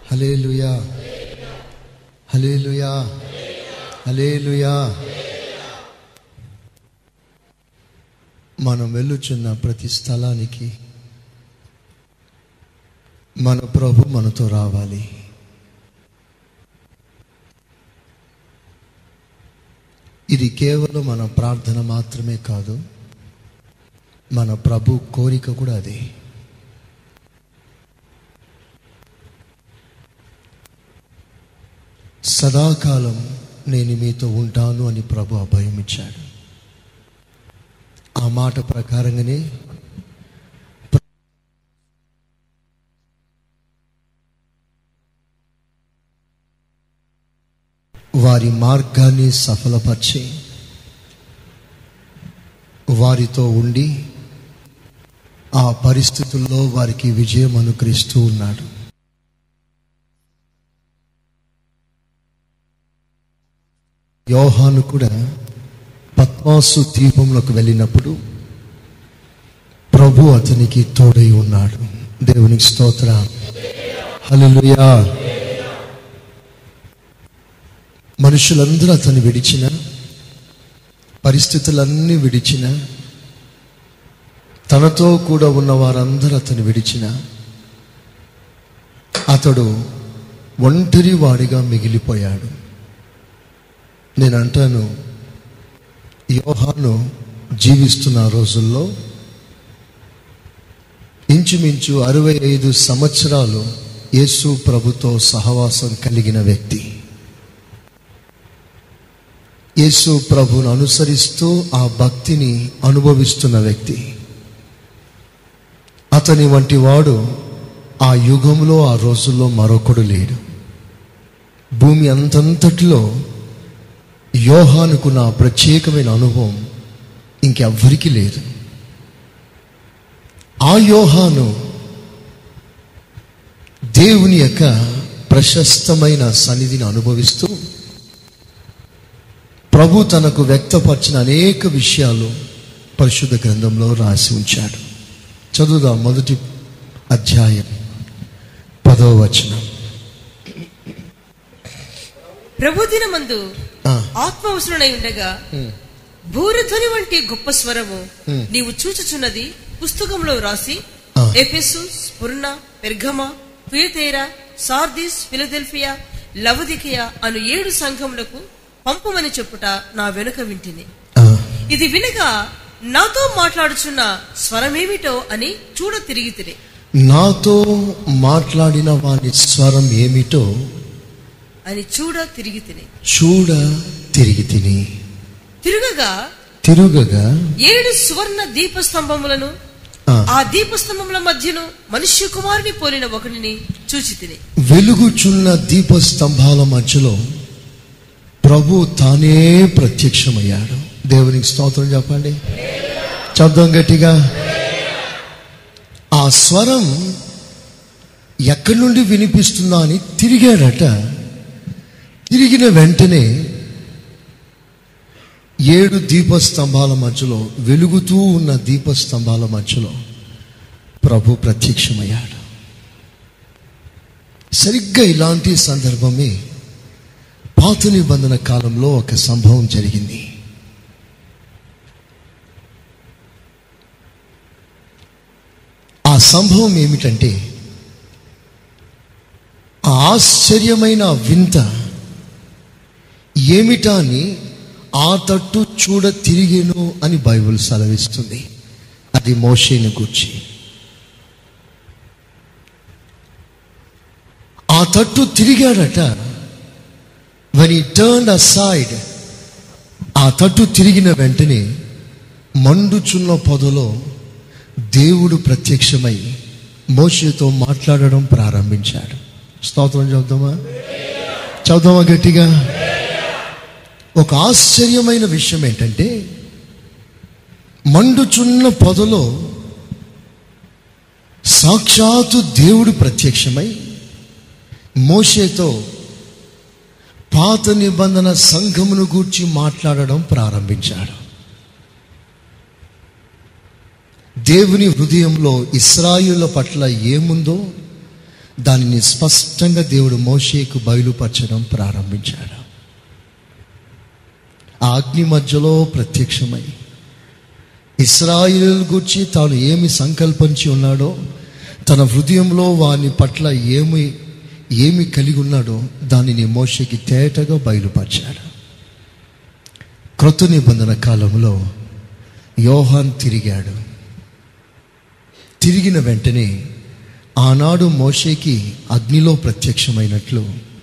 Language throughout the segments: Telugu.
హలేలుయా హలేలుయా హలేలుయా మనం వెళ్ళుచున్న ప్రతి స్థలానికి మన ప్రభు మనతో రావాలి ఇది కేవలం మన ప్రార్థన మాత్రమే కాదు మన ప్రభు కోరిక కూడా అదే సదాకాలం నేను మీతో ఉంటాను అని ప్రభు అభయం ఇచ్చాడు ఆ మాట ప్రకారంగానే వారి మార్గాన్ని సఫలపరిచి వారితో ఉండి ఆ పరిస్థితుల్లో వారికి విజయం అనుకరిస్తూ ఉన్నాడు యోహాను కూడా పద్మాసు దీపంలోకి వెళ్ళినప్పుడు ప్రభు అతనికి తోడై ఉన్నాడు దేవునికి స్తోత్ర హల్లెలూయా మనుషులందరూ అతన్ని విడిచిన పరిస్థితులన్నీ విడిచిన తనతో కూడా ఉన్న వారందరూ అతను విడిచిన అతడు ఒంటరి వాడిగా మిగిలిపోయాడు నేను అంటాను యోహాను జీవిస్తున్న రోజుల్లో ఇంచుమించు అరవై ఐదు సంవత్సరాలు యేసు ప్రభుతో సహవాసం కలిగిన వ్యక్తి యేసు ప్రభును అనుసరిస్తూ ఆ భక్తిని అనుభవిస్తున్న వ్యక్తి అతని వంటి వాడు ఆ యుగంలో ఆ రోజుల్లో మరొకడు లేడు భూమి అంతంతటిలో యోహానుకున్న ఆ ప్రత్యేకమైన అనుభవం ఇంకెవ్వరికీ లేదు ఆ యోహాను దేవుని యొక్క ప్రశస్తమైన సన్నిధిని అనుభవిస్తూ ప్రభు తనకు వ్యక్తపరిచిన అనేక విషయాలు పరిశుద్ధ గ్రంథంలో రాసి ఉంచాడు చదువుదాం మొదటి అధ్యాయం పదవ వచనం ప్రభుదినమందు ఆ, ఆత్మవసరునై ఉండగా భూరధ్వని వంటి గొప్ప స్వరము నీవు చూచుచున్నది పుస్తకంలో రాసి ఆ. ఎఫెసు స్ఫుర్ణ పెర్గమ తుయతేరా సార్దిస్ ఫిలదెల్ఫియా లవదికియా అను ఏడు సంఘములకు పంపమని చెప్పుట నా వెనుక వింటిని ఆ, ఇది వినగా నాతో మాట్లాడుచున్న స్వరమేమిటో అని చూడ తిరిగి తిరి నాతో మాట్లాడిన వాని స్వరం ఏమిటో అని చూడ తిరిగి తిని చూడ తిరిగి తిని తిరుగగా తిరుగగా ఏడు సువర్ణ దీపస్తంభములను ఆ, ఆ దీపస్తంభముల మధ్యను మనుష్య కుమారుని పోలిన ఒకడిని చూచి తిని వెలుగుచున్న దీప స్తంభాల మధ్యలో ప్రభు తానే ప్రత్యక్షమయ్యాడు దేవునికి స్తోత్రం చెప్పండి శబ్దం గట్టిగా ఆ స్వరం ఎక్కడి నుండి వినిపిస్తుందా అని తిరిగాడట తిరిగిన వెంటనే ఏడు దీపస్తంభాల మధ్యలో వెలుగుతూ ఉన్న దీపస్తంభాల మధ్యలో ప్రభు ప్రత్యక్షమయ్యాడు సరిగ్గా ఇలాంటి సందర్భమే పాత నిబంధన కాలంలో ఒక సంభవం జరిగింది ఆ సంభవం ఏమిటంటే ఆ ఆశ్చర్యమైన వింత ఏమిటా అని ఆ తట్టు చూడ తిరిగేను అని బైబిల్ సెలవిస్తుంది అది మోషేని గూర్చి ఆ తట్టు తిరిగాడట వన్ ఈ టర్న్ అసైడ్ ఆ తట్టు తిరిగిన వెంటనే మండుచున్న పొదలో దేవుడు ప్రత్యక్షమై మోషేతో మాట్లాడడం ప్రారంభించాడు స్తోత్రం చదువుదామా చదువుదామా గట్టిగా ఒక ఆశ్చర్యమైన విషయం ఏంటంటే మండుచున్న పొదలో సాక్షాత్తు దేవుడు ప్రత్యక్షమై మోషేతో పాత నిబంధన సంఘమును గూర్చి మాట్లాడడం ప్రారంభించాడు దేవుని హృదయంలో ఇస్రాయిల పట్ల ఏముందో దానిని స్పష్టంగా దేవుడు మోషేకు బయలుపరచడం ప్రారంభించాడు ఆ అగ్ని మధ్యలో ప్రత్యక్షమై ఇస్రాయిల్ గురించి తాను ఏమి సంకల్పించి ఉన్నాడో తన హృదయంలో వాని పట్ల ఏమి ఏమి కలిగి ఉన్నాడో దానిని మోషకి తేటగా బయలుపరిచాడు క్రొత్త నిబంధన కాలంలో యోహాన్ తిరిగాడు తిరిగిన వెంటనే ఆనాడు మోషేకి అగ్నిలో ప్రత్యక్షమైనట్లు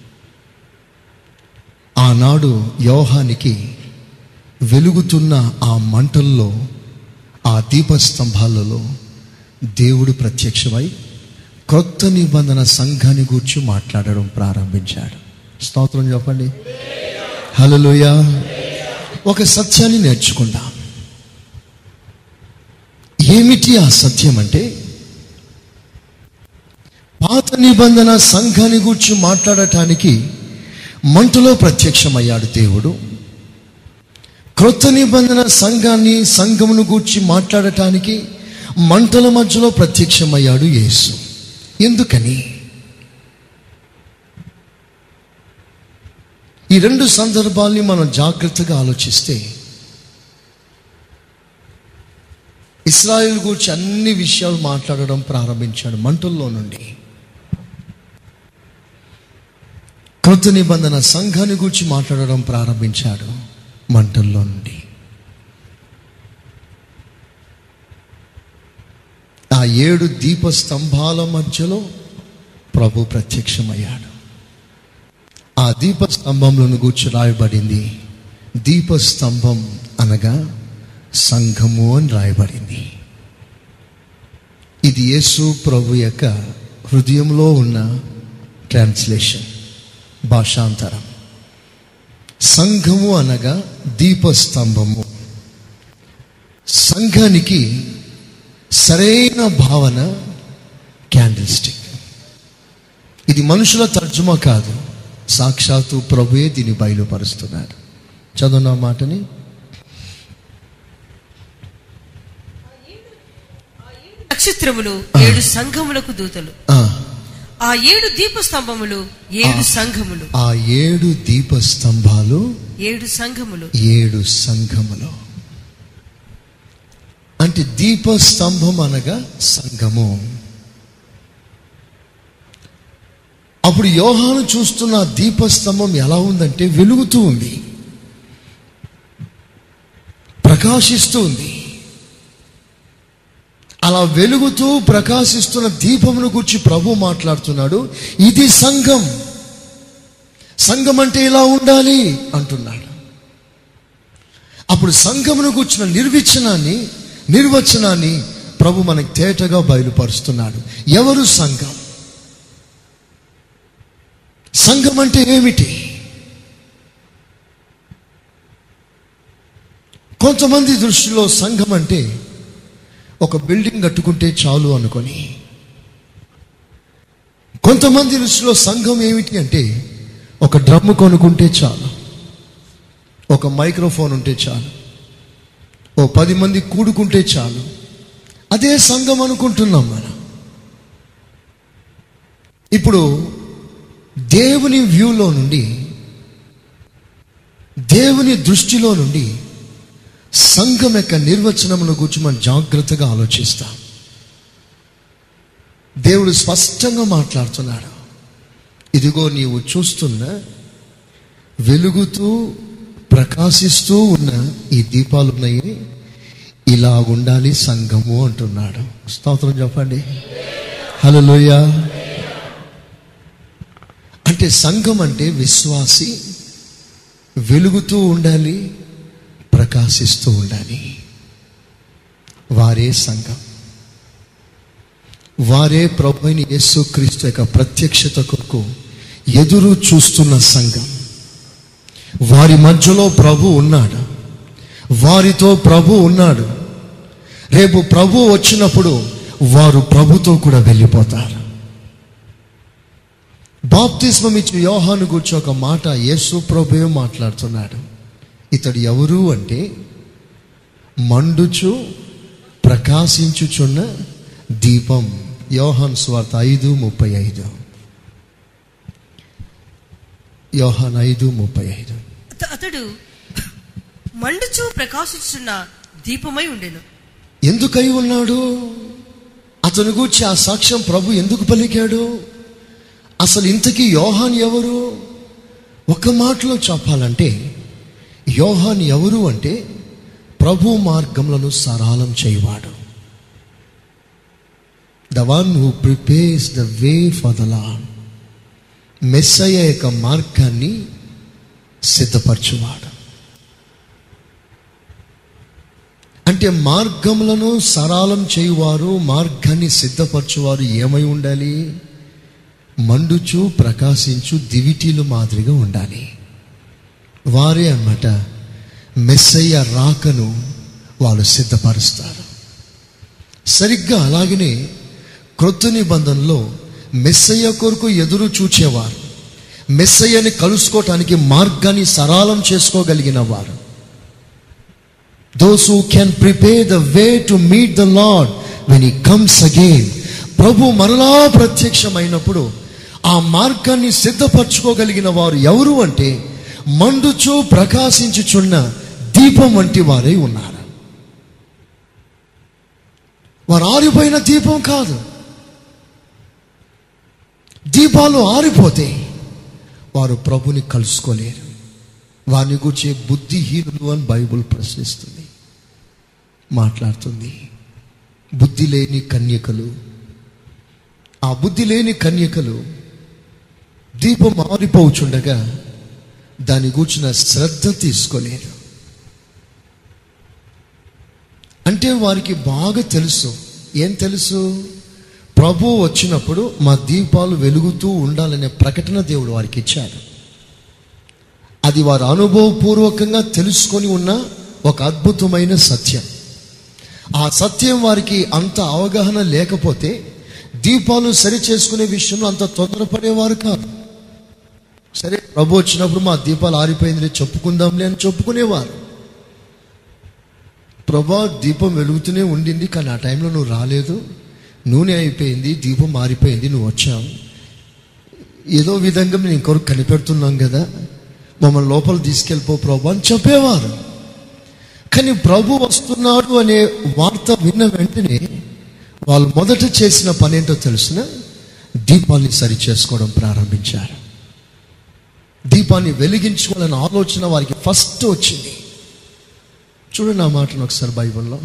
ఆనాడు యోహానికి వెలుగుతున్న ఆ మంటల్లో ఆ దీపస్తంభాలలో దేవుడు ప్రత్యక్షమై క్రొత్త నిబంధన సంఘాన్ని గూర్చి మాట్లాడడం ప్రారంభించాడు స్తోత్రం చెప్పండి హలోయ ఒక సత్యాన్ని నేర్చుకుందాం ఏమిటి ఆ సత్యం అంటే పాత నిబంధన సంఘాన్ని గూర్చి మాట్లాడటానికి మంటలో ప్రత్యక్షమయ్యాడు దేవుడు క్రొత్త నిబంధన సంఘాన్ని సంఘమును గూర్చి మాట్లాడటానికి మంటల మధ్యలో ప్రత్యక్షమయ్యాడు యేసు ఎందుకని ఈ రెండు సందర్భాల్ని మనం జాగ్రత్తగా ఆలోచిస్తే ఇస్రాయిల్ గురించి అన్ని విషయాలు మాట్లాడడం ప్రారంభించాడు మంటల్లో నుండి కృత నిబంధన సంఘాన్ని గురించి మాట్లాడడం ప్రారంభించాడు మంటల్లో నుండి ఆ ఏడు దీప స్తంభాల మధ్యలో ప్రభు ప్రత్యక్షమయ్యాడు ఆ దీప స్తంభంలోను గూర్చి రాయబడింది దీపస్తంభం అనగా సంఘము అని రాయబడింది ఇది యేసు ప్రభు యొక్క హృదయంలో ఉన్న ట్రాన్స్లేషన్ భాషాంతరం సంఘము అనగా దీపస్తంభము సంఘానికి సరైన భావన క్యాండిల్ స్టిక్ ఇది మనుషుల తర్జుమా కాదు సాక్షాత్తు ప్రభుయే దీన్ని బయలుపరుస్తున్నాడు చదువున్న మాటని నక్షత్రములు ఏడు సంఘములకు దూతలు ఆ, ఆ ఏడు దీపస్తంభములు ఏడు సంఘములు ఆ ఏడు దీపస్తంభాలు ఏడు సంఘములు ఏడు సంఘములు అంటే దీపస్తంభం అనగా సంఘము అప్పుడు యోహాను చూస్తున్న ఆ దీపస్తంభం ఎలా ఉందంటే వెలుగుతూ ఉంది ప్రకాశిస్తూ ఉంది అలా వెలుగుతూ ప్రకాశిస్తున్న దీపమును గురించి ప్రభు మాట్లాడుతున్నాడు ఇది సంఘం సంఘం అంటే ఇలా ఉండాలి అంటున్నాడు అప్పుడు సంఘమును కూర్చున్న నిర్వచనాన్ని నిర్వచనాన్ని ప్రభు మనకి తేటగా బయలుపరుస్తున్నాడు ఎవరు సంఘం సంఘం అంటే ఏమిటి కొంతమంది దృష్టిలో సంఘం అంటే ఒక బిల్డింగ్ కట్టుకుంటే చాలు అనుకొని కొంతమంది దృష్టిలో సంఘం ఏమిటి అంటే ఒక డ్రమ్ము కొనుక్కుంటే చాలు ఒక మైక్రోఫోన్ ఉంటే చాలు ఓ పది మంది కూడుకుంటే చాలు అదే సంఘం అనుకుంటున్నాం మనం ఇప్పుడు దేవుని వ్యూలో నుండి దేవుని దృష్టిలో నుండి సంఘం యొక్క నిర్వచనమును గురించి మనం జాగ్రత్తగా ఆలోచిస్తాం దేవుడు స్పష్టంగా మాట్లాడుతున్నాడు ఇదిగో నీవు చూస్తున్న వెలుగుతూ ప్రకాశిస్తూ ఉన్న ఈ దీపాలు ఉన్నాయి ఇలా ఉండాలి సంఘము అంటున్నాడు స్తోత్రం చెప్పండి హలోయ అంటే సంఘం అంటే విశ్వాసి వెలుగుతూ ఉండాలి ప్రకాశిస్తూ ఉండాలి వారే సంఘం వారే ప్రభు అయిన యేసుక్రీస్తు యొక్క ప్రత్యక్షత కొరకు ఎదురు చూస్తున్న సంఘం వారి మధ్యలో ప్రభు ఉన్నాడు వారితో ప్రభు ఉన్నాడు రేపు ప్రభు వచ్చినప్పుడు వారు ప్రభుతో కూడా వెళ్ళిపోతారు బాప్తిస్మం ఇచ్చిన యోహాను గురించి ఒక మాట యేసు ప్రభువే మాట్లాడుతున్నాడు ఇతడు ఎవరు అంటే మండుచు ప్రకాశించుచున్న దీపం యోహాన్ స్వార్త ఐదు ముప్పై ఐదు యోహాన్ ఐదు ముప్పై ఐదు అత- అతడు మండుచు ప్రకాశిస్తున్న దీపమై ఉండెను ఎందుకై ఉన్నాడు అతను గూర్చి ఆ సాక్ష్యం ప్రభు ఎందుకు పలికాడు అసలు ఇంతకీ యోహాన్ ఎవరు ఒక మాటలో చెప్పాలంటే యోహాన్ ఎవరు అంటే ప్రభు మార్గములను సరళం చేయవాడు the one who prepares the way for the Lord మెస్సయ్య యొక్క మార్గాన్ని సిద్ధపరచువాడు అంటే మార్గములను సరళం చేయువారు మార్గాన్ని సిద్ధపరచువారు ఏమై ఉండాలి మండుచు ప్రకాశించు దివిటీలు మాదిరిగా ఉండాలి వారే అన్నమాట మెస్సయ్య రాకను వాళ్ళు సిద్ధపరుస్తారు సరిగ్గా అలాగనే క్రొత్త నిబంధనలో మెస్సయ్య కొరకు ఎదురు చూచేవారు మెస్సయ్యని కలుసుకోవటానికి మార్గాన్ని సరళం చేసుకోగలిగిన వారు those who can prepare the way to meet the Lord when he comes again ప్రభు మరలా ప్రత్యక్షమైనప్పుడు ఆ మార్గాన్ని సిద్ధపరచుకోగలిగిన వారు ఎవరు అంటే మండుచు ప్రకాశించుచున్న దీపం వంటి వారై ఉన్నారు వారు ఆరిపోయిన దీపం కాదు దీపాలు ఆరిపోతే వారు ప్రభుని కలుసుకోలేరు వారిని గురించి బుద్ధిహీనులు అని బైబుల్ ప్రశ్నిస్తుంది మాట్లాడుతుంది బుద్ధి లేని కన్యకలు ఆ బుద్ధి లేని కన్యకలు దీపం ఆరిపోచుండగా దాని గూర్చిన శ్రద్ధ తీసుకోలేరు అంటే వారికి బాగా తెలుసు ఏం తెలుసు ప్రభు వచ్చినప్పుడు మా దీపాలు వెలుగుతూ ఉండాలనే ప్రకటన దేవుడు వారికి ఇచ్చాడు అది వారు అనుభవపూర్వకంగా తెలుసుకొని ఉన్న ఒక అద్భుతమైన సత్యం ఆ సత్యం వారికి అంత అవగాహన లేకపోతే దీపాలు సరి చేసుకునే విషయంలో అంత తొందరపడేవారు కాదు సరే ప్రభు వచ్చినప్పుడు మా దీపాలు ఆరిపోయింది చెప్పుకుందాంలే అని చెప్పుకునేవారు ప్రభా దీపం వెలుగుతూనే ఉండింది కానీ ఆ టైంలో నువ్వు రాలేదు నూనె అయిపోయింది దీపం మారిపోయింది నువ్వు వచ్చావు ఏదో విధంగా మేము ఇంకొరకు కనిపెడుతున్నాం కదా మమ్మల్ని లోపల తీసుకెళ్ళిపో ప్రభు అని చెప్పేవారు కానీ ప్రభు వస్తున్నాడు అనే వార్త విన్న వెంటనే వాళ్ళు మొదట చేసిన పని ఏంటో తెలిసిన దీపాన్ని సరి చేసుకోవడం ప్రారంభించారు దీపాన్ని వెలిగించుకోవాలనే ఆలోచన వారికి ఫస్ట్ వచ్చింది చూడండి ఆ మాటను ఒకసారి బైబిల్లో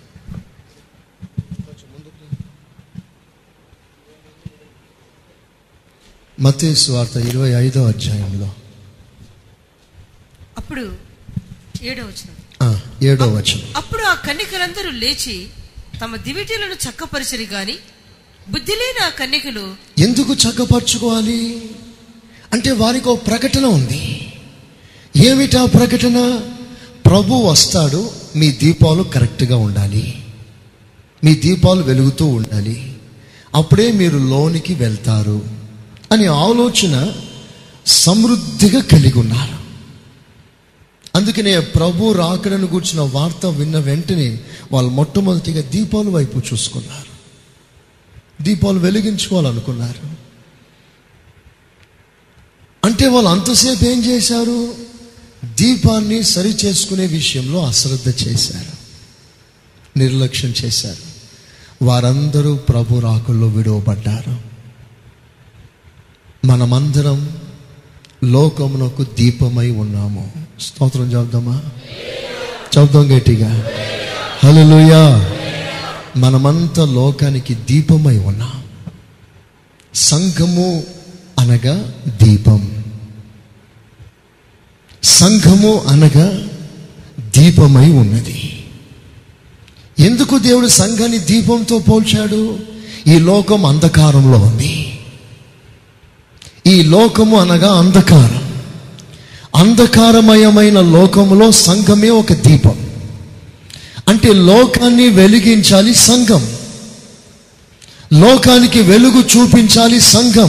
మత్తయి వార్త ఇరవై ఐదో అధ్యాయంలో అప్పుడు ఏడో వచ్చిన ఆ, ఏడో వచనం అప్పుడు ఆ కన్యకలందరూ లేచి తమ దివిటీలను చక్కపరిచరి గాని బుద్ధి లేని ఆ కన్యకలు ఎందుకు చక్కపరచుకోవాలి అంటే వారికి ఒక ప్రకటన ఉంది ఏమిటా ప్రకటన ప్రభు వస్తాడు మీ దీపాలు కరెక్ట్గా ఉండాలి మీ దీపాలు వెలుగుతూ ఉండాలి అప్పుడే మీరు లోనికి వెళ్తారు అనే ఆలోచన సమృద్ధిగా కలిగి ఉన్నారు అందుకనే ప్రభు రాకడను కూర్చున్న వార్త విన్న వెంటనే వాళ్ళు మొట్టమొదటిగా దీపాల వైపు చూసుకున్నారు దీపాలు వెలిగించుకోవాలనుకున్నారు అంటే వాళ్ళు అంతసేపు ఏం చేశారు దీపాన్ని సరి చేసుకునే విషయంలో అశ్రద్ధ చేశారు నిర్లక్ష్యం చేశారు వారందరూ ప్రభు రాకుల్లో విడువబడ్డారు మనమందరం లోకమునకు దీపమై ఉన్నాము స్తోత్రం చెప్దామా చెప్దాం గట్టిగా హల్లెలూయా మనమంతా లోకానికి దీపమై ఉన్నాం సంఘము అనగా దీపం సంఘము అనగా దీపమై ఉన్నది ఎందుకు దేవుడు సంఘాన్ని దీపంతో పోల్చాడు ఈ లోకం అంధకారంలో ఉంది ఈ లోకము అనగా అంధకారం అంధకారమయమైన లోకములో సంఘమే ఒక దీపం అంటే లోకాన్ని వెలిగించాలి సంఘం లోకానికి వెలుగు చూపించాలి సంఘం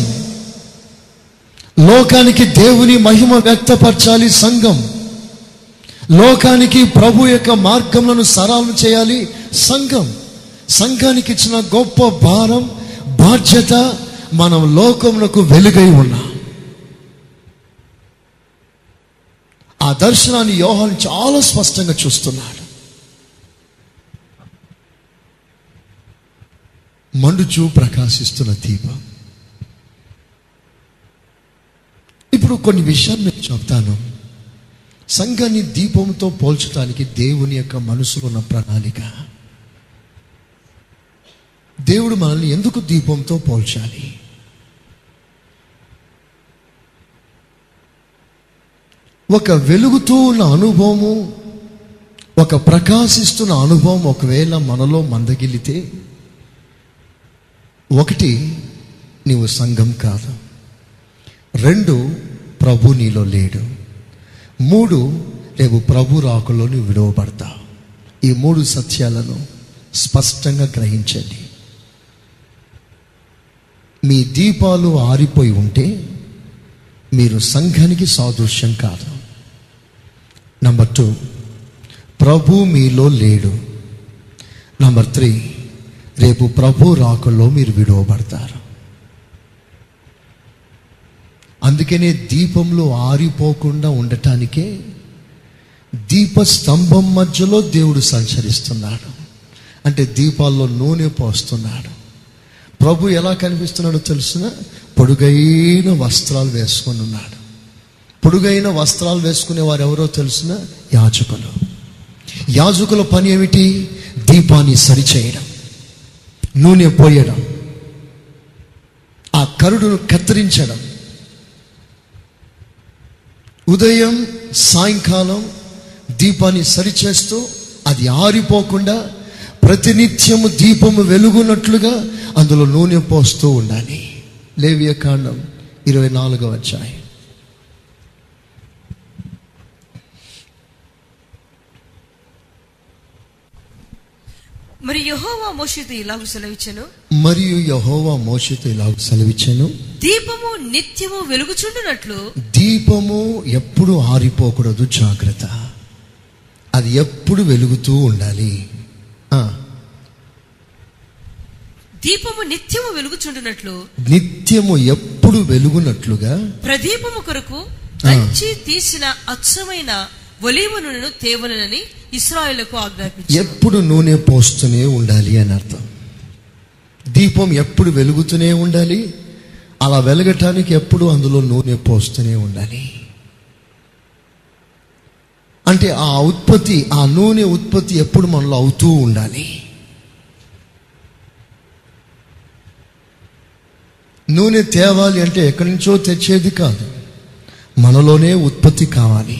లోకానికి దేవుని మహిమ వ్యక్తపరచాలి సంఘం లోకానికి ప్రభు యొక్క మార్గములను సరళం చేయాలి సంఘం సంఘానికి ఇచ్చిన గొప్ప భారం బాధ్యత మనం లోకమునకు వెలుగై ఉన్నాం ఆ దర్శనాన్ని యోహాన్ చాలా స్పష్టంగా చూస్తున్నాడు మండుచు ప్రకాశిస్తున్న దీపం ఇప్పుడు కొన్ని విషయాలు మీకు చెప్తాను సంఘాన్ని దీపంతో పోల్చడానికి దేవుని యొక్క మనసులో ఉన్న ప్రణాళిక దేవుడు మనల్ని ఎందుకు దీపంతో పోల్చాలి ఒక వెలుగుతూ ఉన్న అనుభవము ఒక ప్రకాశిస్తున్న అనుభవం ఒకవేళ మనలో మందగిలితే ఒకటి నీవు సంఘం కాదు రెండు ప్రభు నీలో లేడు మూడు రేపు ప్రభు రాకులో నువ్వు విడవబడతావు ఈ మూడు సత్యాలను స్పష్టంగా గ్రహించండి మీ దీపాలు ఆరిపోయి ఉంటే మీరు సంఘానికి సాదృశ్యం కాదు నంబర్ టూ ప్రభు మీలో లేడు నంబర్ త్రీ రేపు ప్రభు రాకల్లో మీరు విడవబడతారు అందుకనే దీపంలో ఆరిపోకుండా ఉండటానికే దీప స్తంభం మధ్యలో దేవుడు సంచరిస్తున్నాడు అంటే దీపాల్లో నూనె పోస్తున్నాడు ప్రభు ఎలా కనిపిస్తున్నాడో తెలుసిన పొడుగైన వస్త్రాలు వేసుకొని ఉన్నాడు పొడుగైన వస్త్రాలు వేసుకునే వారు ఎవరో తెలుసిన యాజకులు యాజకుల పని ఏమిటి దీపాన్ని సరిచేయడం నూనె పోయడం ఆ కరుడును కత్తిరించడం ఉదయం సాయంకాలం దీపాన్ని సరిచేస్తూ అది ఆరిపోకుండా ప్రతినిత్యము దీపము వెలుగునట్లుగా అందులో నూనె పోస్తూ ఉండాలి లేవియ కాండం ఇరవై నాలుగో అధ్యాయం మరి యెహోవా మోషేతో ఇలాగ సెలవిచ్చెను మరియు యహోవా మోషతో ఇలా సెలవిచ్చాను దీపము నిత్యము వెలుగుచుండునట్లు దీపము ఎప్పుడు ఆరిపోకూడదు జాగ్రత్త అది ఎప్పుడు వెలుగుతూ ఉండాలి ఆ, దీపము నిత్యము వెలుగుచుండునట్లు నిత్యము ఎప్పుడు వెలుగునట్లుగా ప్రదీపము కొరకు దంచి తీసిన అచ్చమైన ఒలీవ నూనెను తేవలనని ఇస్రాయేలుకు ఆజ్ఞాపించారు ఎప్పుడు నూనె పోస్తూనే ఉండాలి అని అర్థం దీపం ఎప్పుడు వెలుగుతూనే ఉండాలి అలా వెలగటానికి ఎప్పుడు అందులో నూనె పోస్తూనే ఉండాలి అంటే ఆ ఉత్పత్తి ఆ నూనె ఉత్పత్తి ఎప్పుడు మనలో అవుతూ ఉండాలి నూనె తేవాలి అంటే ఎక్కడి నుంచో తెచ్చేది కాదు మనలోనే ఉత్పత్తి కావాలి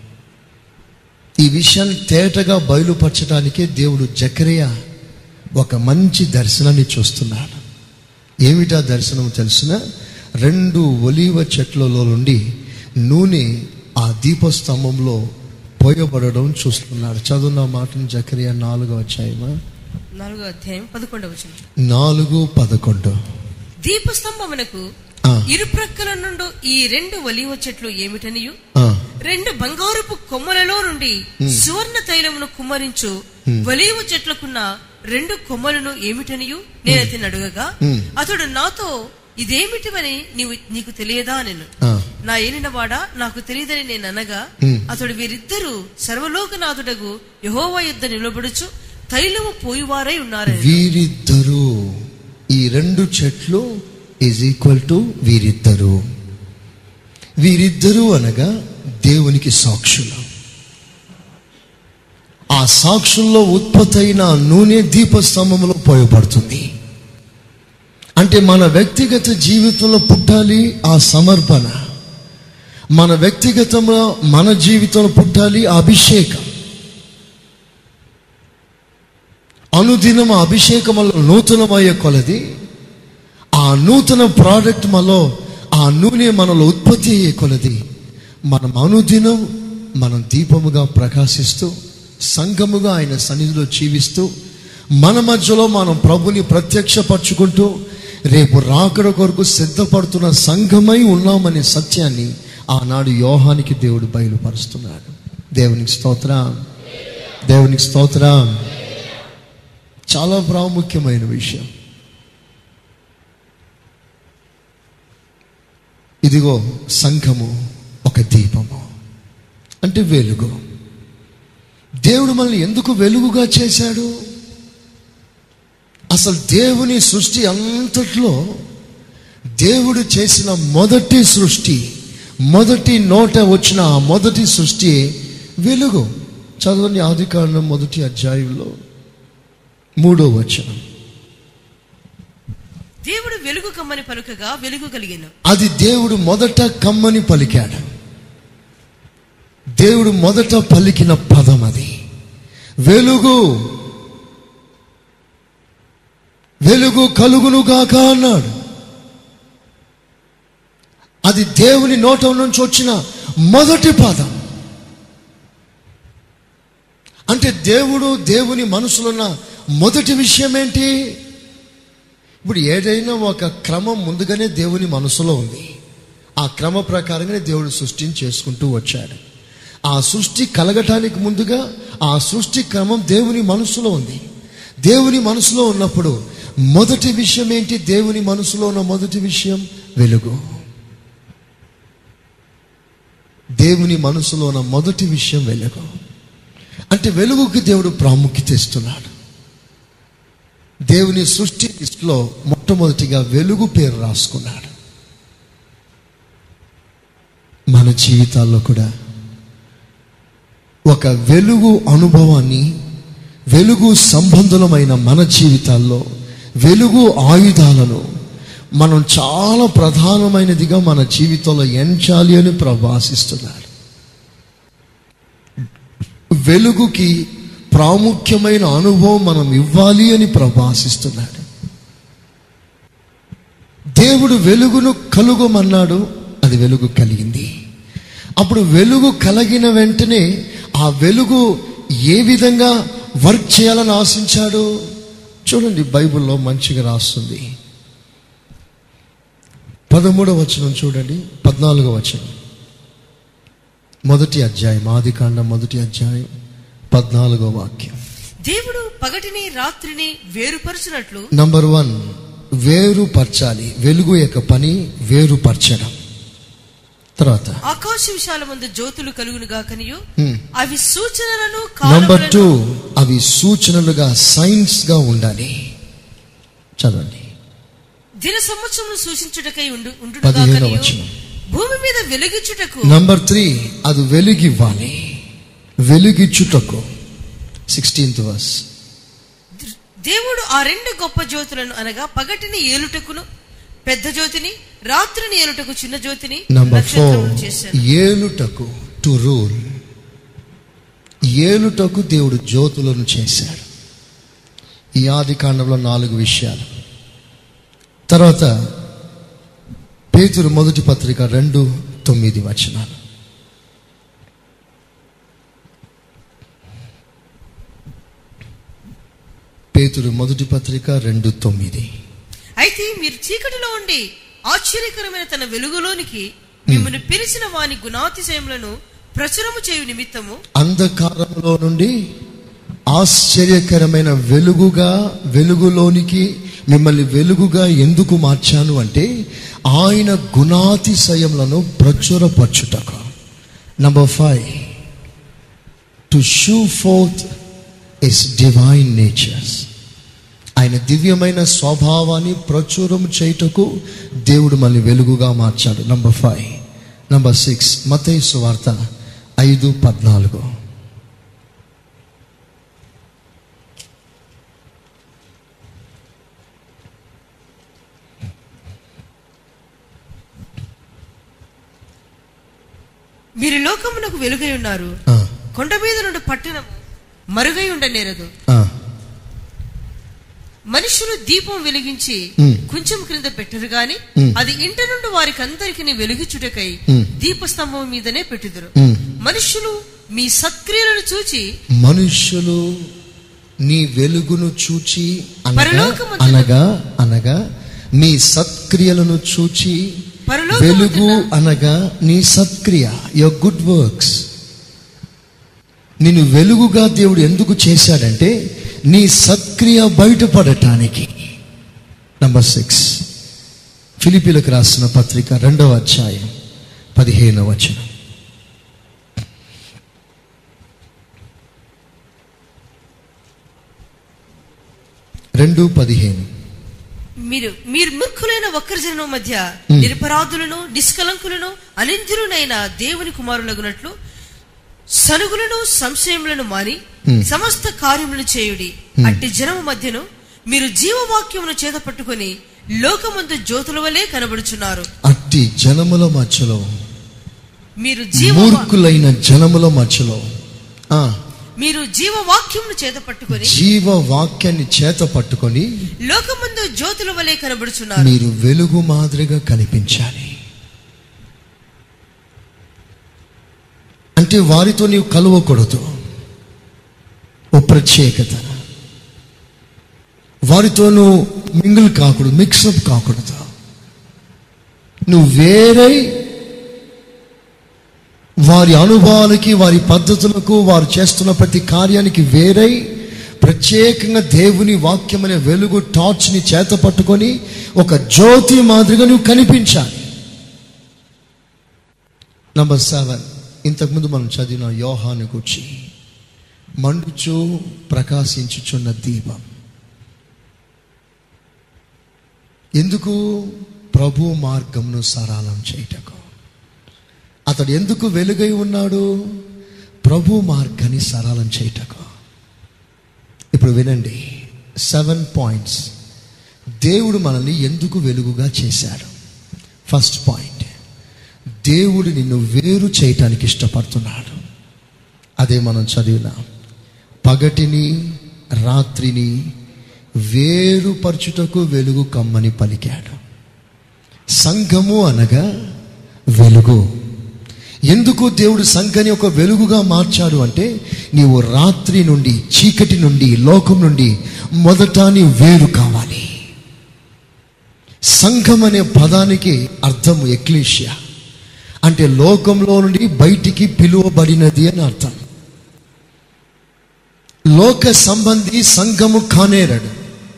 ఈ విషయాన్ని తేటగా బయలుపరచడానికే దేవుడు జకరియా ఒక మంచి దర్శనాన్ని చూస్తున్నాడు ఏమిటా దర్శనం తెలిసిన రెండు ఒలీవ చెట్లలో నుండి నూనె ఆ దీపస్తంభంలో పోయబడడం చూస్తున్నాడు చదువున్న మాటను జకరియా నాలుగో అధ్యాయమా నాలుగో అధ్యాయం పదకొండవ వచనం నాలుగు పదకొండు దీపస్తంభమునకు ఆ, ఇరు ప్రక్కల నుండి ఈ రెండు ఒలీవ చెట్లు ఏమిటనియు ఆ, రెండు బంగారపు కొమ్మలలో నుండి సువర్ణ తైలమును కుమ్మరించు ఒలీవ చెట్లకున్న రెండు కొమ్మలను ఏమిటనియు నేను అతని అడుగగా Hmm. అతడు నాతో ఇదేమిటివని నీవు నీకు తెలియదా నేను ఆ. నా ఏలినవాడా నాకు తెలియదని నేను అనగా Hmm. అతడు వీరిద్దరూ సర్వలోకనాథుడగు యహోవా యుద్ధ నిలబడుచు తైలము పోయివారై ఉన్నారని వీరిద్దరూ ఈ రెండు చెట్లు ఈజ్ ఈక్వల్ టు వీరిద్దరూ వీరిద్దరూ అనగా దేవునికి సాక్షులు ఆ సాక్షుల్లో ఉత్పత్తి అయిన నూనె దీపస్తంభంలో పోయబడుతుంది అంటే మన వ్యక్తిగత జీవితంలో పుట్టాలి ఆ సమర్పణ మన వ్యక్తిగతంలో మన జీవితంలో పుట్టాలి ఆ అభిషేకం అనుదినం ఆ అభిషేకం వల్ల నూతనమయ్యే కొలది ఆ నూతన ప్రోడక్ట్ మనలో ఆ నూనె మనలో ఉత్పత్తి అయ్యే కొలది మనం అనుదినం మనం దీపముగా ప్రకాశిస్తూ సంఘముగా ఆయన సన్నిధిలో జీవిస్తూ మన మధ్యలో మనం ప్రభుని ప్రత్యక్షపరచుకుంటూ రేపు రాకడ కొరకు సిద్ధపడుతున్న సంఘమై ఉన్నామనే సత్యాన్ని ఆనాడు యోహానికి దేవుడు బయలుపరుస్తున్నాడు దేవునికి స్తోత్రం దేవునికి స్తోత్రం చాలా ప్రాముఖ్యమైన విషయం ఇదిగో సంఘము ఒక దీపము అంటే వెలుగు దేవుడు మనల్ని ఎందుకు వెలుగుగా చేశాడు అసలు దేవుని సృష్టి అంతట్లో దేవుడు చేసిన మొదటి సృష్టి మొదటి నోట వచ్చిన ఆ మొదటి సృష్టి వెలుగు చదవండి ఆది కాండం మొదటి అధ్యాయంలో మూడో వచనం దేవుడు వెలుగు కమ్మని పలుకగా వెలుగు కలిగిన అది దేవుడు మొదట కమ్మని పలికాడు దేవుడు మొదట పలికిన పదం అది వెలుగు వెలుగు కలుగునుగాక అన్నాడు అది దేవుని నోట నుంచి వచ్చిన మొదటి పదం అంటే దేవుడు దేవుని మనసులో ఉన్న మొదటి విషయం ఏంటి ఇప్పుడు ఏదైనా ఒక క్రమం ముందుగానే దేవుని మనసులో ఉంది ఆ క్రమ ప్రకారంగానే దేవుడు సృష్టిని చేసుకుంటూ వచ్చాడు ఆ సృష్టి కలగటానికి ముందుగా ఆ సృష్టి క్రమం దేవుని మనసులో ఉంది దేవుని మనసులో ఉన్నప్పుడు మొదటి విషయం ఏంటి దేవుని మనసులో ఉన్న మొదటి విషయం వెలుగు దేవుని మనసులో ఉన్న మొదటి విషయం వెలుగు అంటే వెలుగుకి దేవుడు ప్రాముఖ్యత ఇస్తున్నాడు దేవుని సృష్టి లిస్టులో మొట్టమొదటిగా వెలుగు పేరు రాసుకున్నాడు మన జీవితాల్లో కూడా ఒక వెలుగు అనుభవాన్ని వెలుగు సంబంధులమైన మన జీవితాల్లో వెలుగు ఆయుధాలను మనం చాలా ప్రధానమైనదిగా మన జీవితంలో ఎంచాలి అని ప్రభాసిస్తున్నాడు వెలుగుకి ప్రాముఖ్యమైన అనుభవం మనం ఇవ్వాలి అని ప్రభాసిస్తున్నాడు దేవుడు వెలుగును కలుగమన్నాడు అది వెలుగు కలిగింది అప్పుడు వెలుగు కలిగిన వెంటనే ఆ వెలుగు ఏ విధంగా వర్క్ చేయాలని ఆశించాడు చూడండి బైబిల్లో మంచిగా రాస్తుంది పదమూడవ వచనం చూడండి పద్నాలుగో వచనం మొదటి అధ్యాయం ఆది కాండం మొదటి అధ్యాయం పద్నాలుగో వాక్యం దేవుడు పగటిని రాత్రిని వేరుపరచినట్లు నంబర్ వన్ వేరుపరచాలి వెలుగు యొక్క పని వేరుపరచడం తర్వాత ఆకాశ విశాల ముందు జ్యోతులు కలుగునుగా కనియు Hmm. అవి సూచనలను నంబర్ కాలములను టూ అవి సూచనలుగా సైన్స్ గా ఉండాలి చదవండి దిన సంవత్సరం సూచించుటకై ఉండు ఉండుగా పదిహేనవ కనియు వచనం. భూమి మీద వెలుగిచ్చుటకు నంబర్ త్రీ అది వెలుగివ్వాలి వెలుగిచ్చుటకు సిక్స్టీన్త్ వర్స్ దేవుడు ఆ రెండు గొప్ప జ్యోతులను అనగా పగటిని ఏలుటకును పెద్ద జ్యోతిని రాత్రిని ఏలుటకు చిన్న జ్యోతిని నంబర్ ఫోర్ నక్షత్రములను చేశాను ఏలుటకు టు రూల్ ఏలుటకు దేవుడు జ్యోతులను చేశాడు ఈ ఆది కాండంలో నాలుగు విషయాలు తర్వాత పేతురు మొదటి పత్రిక రెండు తొమ్మిది వచనాలు పేతురు మొదటి పత్రిక రెండు తొమ్మిది అయితే మీరు చీకటిలో ఉండి ఆశ్చర్యకరమైన తన వెలుగులోనికి మిమ్మల్ని పిలిచిన వాని గుణాతిశయములను ప్రచురము చేయు నిమిత్తము అంధకారంలో నుండి ఆశ్చర్యకరమైన వెలుగుగా వెలుగులోనికి మిమ్మల్ని వెలుగుగా ఎందుకు మార్చాను అంటే ఆయన గుణాతిశయములను ప్రచురపరచుటకు number five to show forth is divine natures ఆయన దివ్యమైన స్వభావాన్ని ప్రచురం చేయుటకు దేవుడు మళ్ళీ వెలుగుగా మార్చాడు నంబర్ ఫైవ్ నంబర్ సిక్స్ మతైసు వార్త ఐదు పద్నాలుగు మీరు లోకమునకు వెలుగై ఉన్నారు ఆ, కొండ మీద నుండి పట్టణం మరుగై ఉండనేరదు ఆ, మనుషులు దీపం వెలిగించి ఉమ్. కొంచెం క్రింద పెట్టరు గాని ఉమ్. అది ఇంటి నుండి వారికి అందరికి వెలుగుచుటకై ఉమ్. దీపస్తంభం మీదనే పెట్టుదురు ఉమ్. మనుషులు మీ సత్క్రియలను చూచి మనుషులు నీ వెలుగును చూచి అనగా పరలోకమందున- అనగా అనగా నీ సత్క్రియలను చూచి పరలోకమందున- వెలుగు అనగా నీ సత్క్రియ యువర్ గుడ్ వర్క్స్ నిన్ను వెలుగుగా దేవుడు ఎందుకు చేశాడంటే నీ సత్క్రియ బయటపడటానికి నంబర్ సిక్స్ ఫిలిపిలకు రాసిన పత్రిక రెండవ అధ్యాయం పదిహేనవ వచనం రెండు పదిహేను మీరు మీరు మూర్ఖులైన ఒక్కరి జనం మధ్య నిరపరాధులను నిష్కలంకులను అనింద్యులనైన దేవుని కుమారులగునట్లు సనుగులను సంశయములను మాని Hmm. సమస్త కార్యములను చేయుడి అట్టి జనము మధ్యను మీరు జీవవాక్యమును చేత పట్టుకొని లోకమందు జ్యోతుల వలె కనబడుచున్నారు అట్టి జనముల మధ్యలో మీరు జీవ మూర్ఖులైన జనముల మధ్యలో ఆ మీరు జీవవాక్యమును చేత పట్టుకొని జీవ వాక్యాన్ని చేత పట్టుకొని లోకమందు జ్యోతుల వలె కనబడుచున్నారు మీరు వెలుగు మాదిరిగా కనిపించాలి అంటే వారితో నీవు కలవకూడదు ఓ ప్రత్యేకత వారితో నువ్వు మింగిల్ కాకూడదు మిక్సప్ కాకూడదు నువ్వు వేరే వారి అనుభవాలకి వారి పద్ధతులకు వారు చేస్తున్న ప్రతి కార్యానికి వేరై ప్రత్యేకంగా దేవుని వాక్యం అనే వెలుగు టార్చ్ని చేత పట్టుకొని ఒక జ్యోతి మాదిరిగా నువ్వు కనిపించాలి నంబర్ సెవెన్ ఇంతకుముందు మనం చదివిన యోహాను గురించి మండుచు ప్రకాశించుచున్న దీపం ఎందుకు ప్రభు మార్గంను సరళం చేయటకు అతడు ఎందుకు వెలుగై ఉన్నాడు ప్రభు మార్గాన్ని సరళం చేయటకు ఇప్పుడు వినండి సెవెన్ పాయింట్స్ దేవుడు మనల్ని ఎందుకు వెలుగుగా చేశాడు ఫస్ట్ పాయింట్ దేవుడు నిన్ను వేరు చేయటానికి ఇష్టపడుతున్నాడు అదే మనం చదివినాం పగటిని రాత్రిని వేరుపరచుటకు వెలుగు కమ్మని పలికాడు సంఘము అనగా వెలుగు ఎందుకు దేవుడు సంఘని ఒక వెలుగుగా మార్చాడు అంటే నీవు రాత్రి నుండి చీకటి నుండి లోకం నుండి మొదట నీ వేరు కావాలి సంఘం అనే పదానికి అర్థం ఎక్లీషియా అంటే లోకంలో నుండి బయటికి పిలువబడినది అని అర్థం లోక సంబంధి సంఘము కానేరడు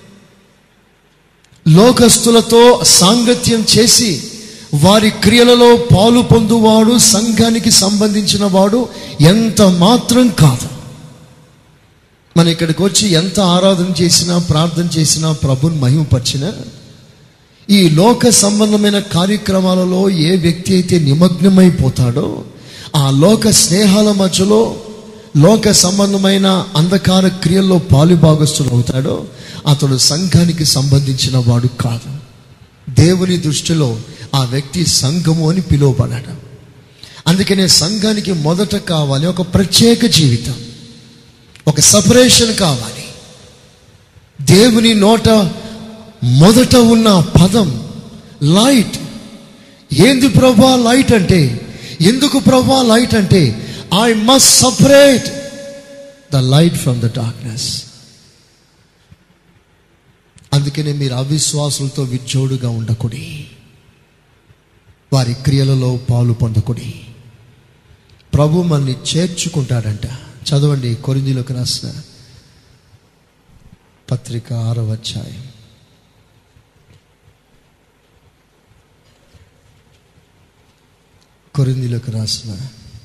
లోకస్తులతో సాంగత్యం చేసి వారి క్రియలలో పాలు పొందువాడు సంఘానికి సంబంధించిన వాడు ఎంత మాత్రం కాదు మన ఇక్కడికి వచ్చి ఎంత ఆరాధన చేసినా ప్రార్థన చేసినా ప్రభుని మహిమపరిచినా ఈ లోక సంబంధమైన కార్యక్రమాలలో ఏ వ్యక్తి అయితే నిమగ్నమైపోతాడో ఆ లోక స్నేహాల మధ్యలో లోక సంబంధమైన అంధకార క్రియల్లో పాలుభాగస్తుడు అవుతాడో అతడు సంఘానికి సంబంధించిన వాడు కాదు దేవుని దృష్టిలో ఆ వ్యక్తి సంఘము అని పిలువబడడం అందుకనే సంఘానికి మొదట కావాలి ఒక ప్రత్యేక జీవితం ఒక సపరేషన్ కావాలి దేవుని నోట మొదట ఉన్న పదం లైట్ ఏంది ప్రభా లైట్ అంటే ఎందుకు ప్రభా లైట్ అంటే I must separate the light from the darkness అందుకనే మీరు అవిశ్వాసులతో విజ్జోడుగా ఉండకుడి వారి క్రియలలో పాలు పొందకుడి ప్రభు మనల్ని చేర్చుకుంటాడంట చదవండి కొరిందిలోకి రాసిన పత్రిక ఆరవ అధ్యాయం కొరిందిలోకి రాసిన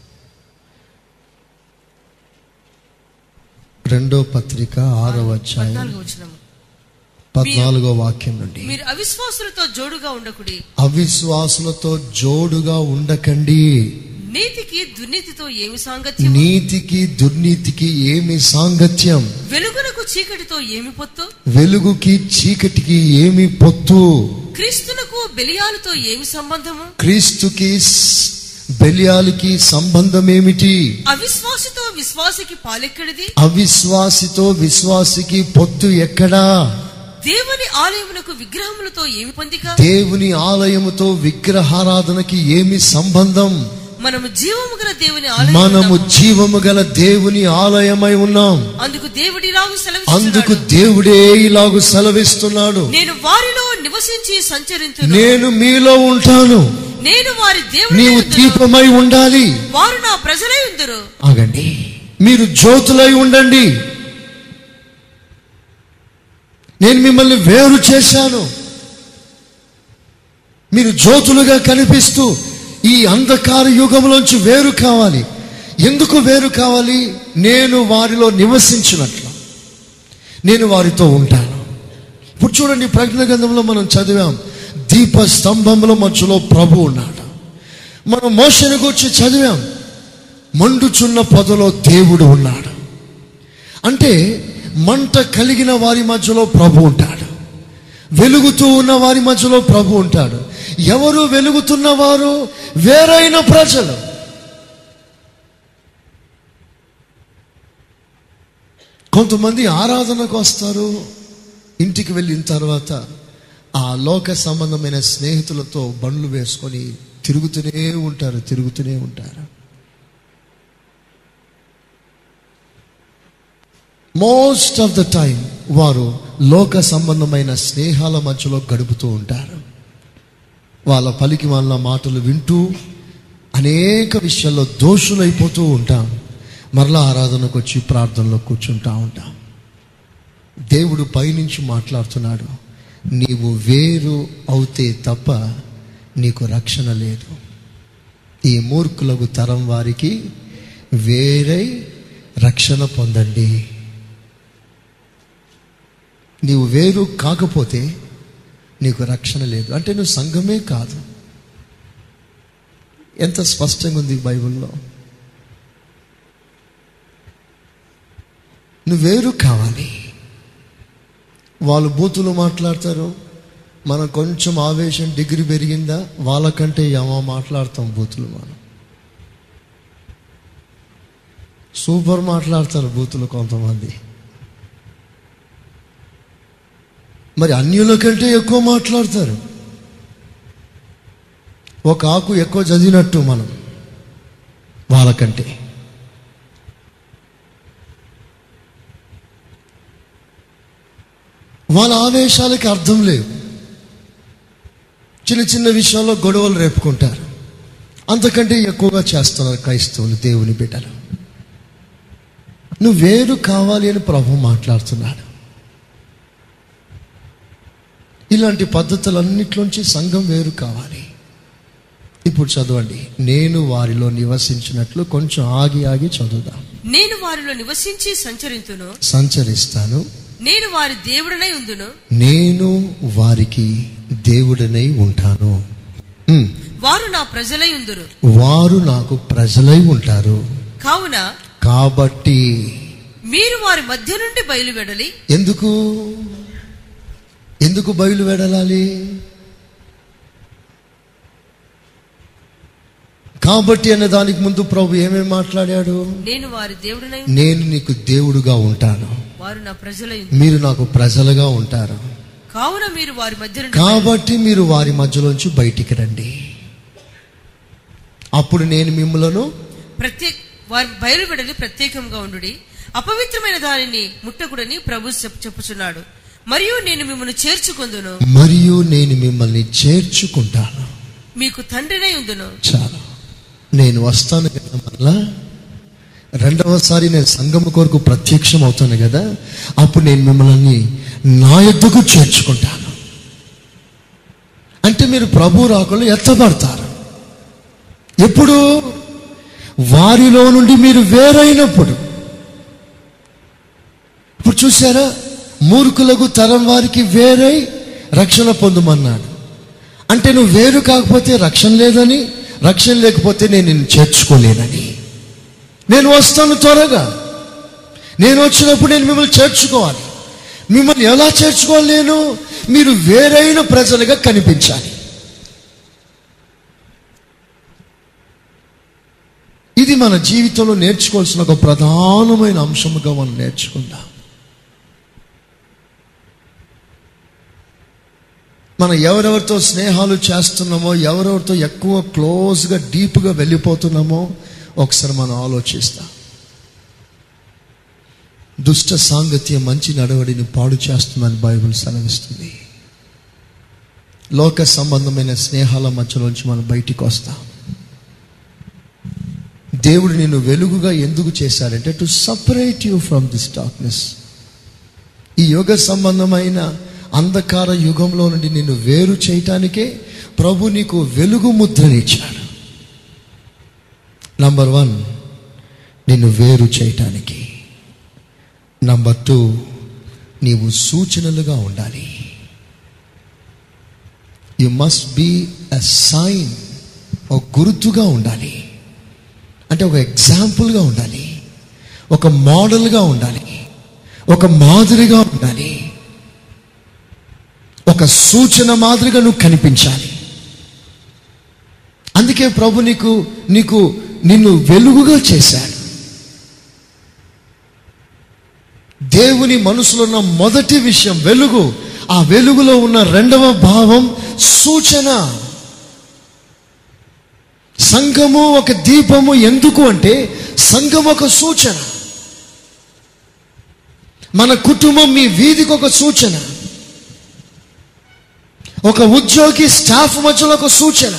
రెండో పత్రిక ఆరవ అధ్యాయం పద్నాలుగు వచనము పద్నాలుగో వాక్యం నుండి మీరు అవిశ్వాసులతో జోడుగా ఉండకుడి అవిశ్వాసులతో జోడుగా ఉండకండి నీతికి దుర్నీతితో ఏమి సాంగత్యం నీతికి దుర్నీతికి ఏమి సాంగత్యం వెలుగునకు చీకటితో ఏమి పొత్తు వెలుగుకి చీకటికి ఏమి పొత్తు క్రీస్తునకు బెలియాలతో ఏమి సంబంధము క్రీస్తుకి స్- బెలియాలకి సంబంధం ఏమిటి అవిశ్వాసతో విశ్వాసికి పాలెక్కడిది అవిశ్వాసితో విశ్వాసికి పొత్తు ఎక్కడా దేవుని ఆలయమునకు విగ్రహములతో ఏమి పొందిక దేవుని ఆలయముతో విగ్రహారాధనకి ఏమి సంబంధం మనము జీవము గల దేవుని మనము ఆలయం జీవము గల దేవుని ఆలయమై ఉన్నాం అందుకు దేవుడి రాగు అందుకు సెలవు దేవుడే ఇలాగు సెలవిస్తున్నాడు నేను వారిలో నివసించి సంచరించు నేను మీలో ఉంటాను నేను వారి దేవుని నీవు యందును, దీపమై ఉండాలి వారు నా ప్రజలై ఉందరు ఆగండి మీరు జ్యోతులై ఉండండి నేను మిమ్మల్ని వేరు చేశాను మీరు జ్యోతులుగా కనిపిస్తూ ఈ అంధకార యుగంలోంచి వేరు కావాలి ఎందుకు వేరు కావాలి నేను వారిలో నివసించినట్లు నేను వారితో ఉంటాను ఇప్పుడు చూడండి ప్రకటన గ్రంథంలో మనం చదివాం దీప స్తంభంలో మధ్యలో ప్రభు ఉన్నాడు మనం మోషని గురించి చదివాం మండుచున్న పొదలో దేవుడు ఉన్నాడు అంటే మంట కలిగిన వారి మధ్యలో ప్రభు ఉంటాడు వెలుగుతూ ఉన్న వారి మధ్యలో ప్రభు ఉంటాడు ఎవరు వెలుగుతున్న వారు వేరైన ప్రజలు కొంతమంది ఆరాధనకు వస్తారు ఇంటికి వెళ్ళిన తర్వాత ఆ లోక సంబంధమైన స్నేహితులతో బండ్లు వేసుకొని తిరుగుతూనే ఉంటారు తిరుగుతూనే ఉంటారు మోస్ట్ ఆఫ్ ద టైం వారు లోక సంబంధమైన స్నేహాల మధ్యలో గడుపుతూ ఉంటారు వాళ్ళ పలికి వాళ్ళ మాటలు వింటూ అనేక విషయాల్లో దోషులైపోతూ ఉంటాం మరలా ఆరాధనకు వచ్చి ప్రార్థనలో కూర్చుంటా ఉంటాం దేవుడు పైనుంచి మాట్లాడుతున్నాడు నీవు వేరు అవుతే తప్ప నీకు రక్షణ లేదు ఈ మూర్ఖులకు తరం వారికి వేరై రక్షణ పొందండి నీవు వేరు కాకపోతే నీకు రక్షణ లేదు అంటే నువ్వు సంఘమే కాదు ఎంత స్పష్టంగా ఉంది బైబిల్లో నువ్వు వేరు కావాలి వాళ్ళు బూతులు మాట్లాడతారు మనం కొంచెం ఆవేశం డిగ్రీ పెరిగిందా వాళ్ళకంటే ఏమో మాట్లాడతాం బూతులు మనం సూపర్ మాట్లాడతారు బూతులు కొంతమంది మరి అన్యుల కంటే ఎక్కువ మాట్లాడతారు ఒక ఆకు ఎక్కువ చదివినట్టు మనం వాళ్ళకంటే వాళ్ళ ఆవేశాలకి అర్థం లేవు చిన్న చిన్న విషయాల్లో గొడవలు రేపుకుంటారు అంతకంటే ఎక్కువగా చేస్తున్నారు క్రైస్తవులు దేవుని బిడ్డలు నువ్వు వేరు కావాలి అని ప్రభు మాట్లాడుతున్నాడు ఇలాంటి పద్ధతులన్నిట్లోంచి సంఘం వేరు కావాలి ఇప్పుడు చదవండి నేను వారిలో నివసించినట్లు కొంచెం ఆగి ఆగి చదువుదాం నేను వారిలో నివసించి సంచరింతును సంచరిస్తాను నేను వారి దేవుడనై ఉందును నేను వారికి దేవుడనై ఉంటాను ఉమ్. వారు నా ప్రజలై ఉందురు వారు నాకు ప్రజలై ఉంటారు కావున కాబట్టి మీరు వారి మధ్య నుండి బయలువెడలి ఎందుకు ఎందుకు బయలు వెడలాలి కాబట్టి అనే దానికి ముందు ప్రభు ఏమేమి మాట్లాడాడు నేను వారి దేవుడనై నేను నీకు దేవుడుగా ఉంటాను వారు నా ప్రజలై ఉందురు. మీరు నాకు ప్రజలుగా ఉంటారు కావున మీరు వారి మధ్య నుండి కాబట్టి మీరు వారి మధ్యలోంచి బయటికి రండి అప్పుడు నేను మిమ్మలను ప్రత్యేక వారి బయలువెడలి ప్రత్యేకంగా ఉండు అపవిత్రమైన దానిని ముట్టకుడని ప్రభు చెప్- చెప్పుచున్నాడు మరియు నేను మిమ్మల్ని చేర్చుకొందును మరియు నేను మిమ్మల్ని చేర్చుకుంటాను మీకు తండ్రినై ఉందును చాలు నేను వస్తాను కదా మళ్ళా రెండవసారి నేను సంగమ కొరకు ప్రత్యక్షం అవుతాను కదా అప్పుడు నేను మిమ్మల్ని నా ఎద్దుకు చేర్చుకుంటాను అంటే మీరు ప్రభు రాకుండా ఎత్తబడతారు ఎప్పుడు వారిలో నుండి మీరు వేరైనప్పుడు ఇప్పుడు చూసారా మూర్ఖులకు తరం వారికి వేరై రక్షణ పొందమన్నాడు అంటే నువ్వు వేరు కాకపోతే రక్షణ లేదని రక్షణ లేకపోతే నేను నిన్ను చేర్చుకోలేనని నేను వస్తాను త్వరగా నేను వచ్చినప్పుడు నేను మిమ్మల్ని చేర్చుకోవాలి మిమ్మల్ని ఎలా చేర్చుకోవాలి నేను మీరు వేరైన ప్రజలుగా కనిపించాలి ఇది మన జీవితంలో నేర్చుకోవాల్సిన ఒక ప్రధానమైన అంశముగా మనం నేర్చుకుందాం మనం ఎవరెవరితో స్నేహాలు చేస్తున్నామో ఎవరెవరితో ఎక్కువ క్లోజ్గా డీప్గా వెళ్ళిపోతున్నామో ఒకసారి మనం ఆలోచిస్తాం దుష్ట సాంగత్యం మంచి నడవడిని పాడు చేస్తుందని బైబిల్ సెలవిస్తుంది లోక సంబంధమైన స్నేహాల మధ్యలోంచి మనం బయటికి వస్తాం దేవుడు నిన్ను వెలుగుగా ఎందుకు చేశాడంటే to separate you from this darkness ఈ యుగ సంబంధమైన అంధకార యుగంలో నుండి నిన్ను వేరు చేయటానికే ప్రభు నీకు వెలుగు ముద్రనిచ్చాడు నంబర్ వన్ నిన్ను వేరు చేయటానికి నంబర్ టూ నీవు సూచనలుగా ఉండాలి you must be a sign ఒక గుర్తుగా ఉండాలి అంటే ఒక ఎగ్జాంపుల్గా ఉండాలి ఒక మోడల్గా ఉండాలి ఒక మాదిరిగా ఉండాలి ఒక సూచన మాదిరిగా నువ్వు కనిపించాలి అందుకే ప్రభు నీకు నీకు నిన్ను వెలుగుగా చేశాడు దేవుని మనసులో ఉన్న మొదటి విషయం వెలుగు ఆ వెలుగులో ఉన్న రెండవ భావం సూచన సంఘము ఒక దీపము ఎందుకు అంటే సంఘం ఒక సూచన మన కుటుంబం మీ వీధికి ఒక సూచన ఒక ఉద్యోగి స్టాఫ్ మధ్యలో ఒక సూచన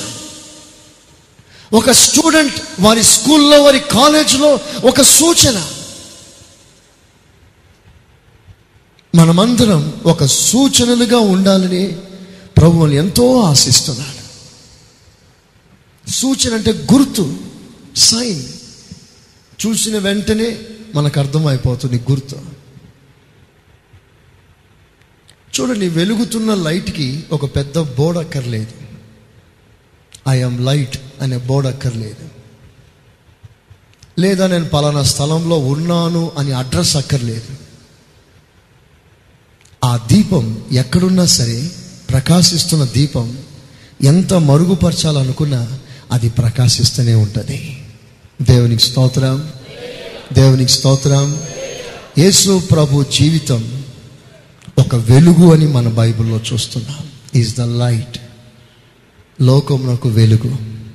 ఒక స్టూడెంట్ వారి స్కూల్లో వారి కాలేజీలో ఒక సూచన మనమందరం ఒక సూచనలుగా ఉండాలని ప్రభువుని ఎంతో ఆశిస్తున్నాడు సూచన అంటే గుర్తు సైన్ చూసిన వెంటనే మనకు అర్థమైపోతుంది గుర్తు చూడండి వెలుగుతున్న లైట్కి ఒక పెద్ద బోర్డ్ అక్కర్లేదు ఐఎమ్ లైట్ అనే బోర్డ్ అక్కర్లేదు లేదా నేను పలానా స్థలంలో ఉన్నాను అని అడ్రస్ అక్కర్లేదు ఆ దీపం ఎక్కడున్నా సరే ప్రకాశిస్తున్న దీపం ఎంత మరుగుపరచాలనుకున్నా అది ప్రకాశిస్తూనే ఉంటుంది దేవునికి స్తోత్రం దేవునికి స్తోత్రం యేసు ప్రభు జీవితం ఒక వెలుగు అని మన బైబిల్లో చూస్తున్నాం ఈజ్ ద లైట్ లోకమునకు వెలుగు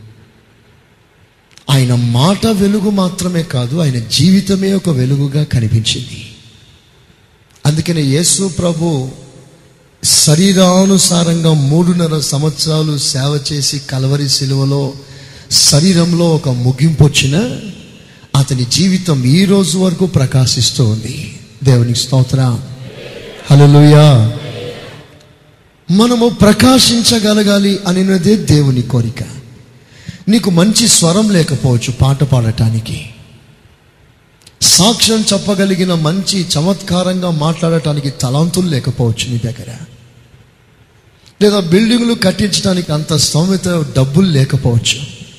ఆయన మాట వెలుగు మాత్రమే కాదు ఆయన జీవితమే ఒక వెలుగుగా కనిపించింది అందుకనే యేసు ప్రభు శరీరానుసారంగా మూడున్నర సంవత్సరాలు సేవ చేసి కలవరి శిలువలో శరీరంలో ఒక ముగింపు వచ్చిన అతని జీవితం ఈ రోజు వరకు ప్రకాశిస్తూ ఉంది దేవునికి స్తోత్రం హల్లెలూయా మనము ప్రకాశించగలగాలి అనేదే దేవుని కోరిక నీకు మంచి స్వరం లేకపోవచ్చు పాట పాడటానికి సాక్ష్యం చెప్పగలిగిన మంచి చమత్కారంగా మాట్లాడటానికి తలాంతులు లేకపోవచ్చు నీ దగ్గర లేదా బిల్డింగ్లు కట్టించడానికి అంత స్తోమత డబ్బులు లేకపోవచ్చు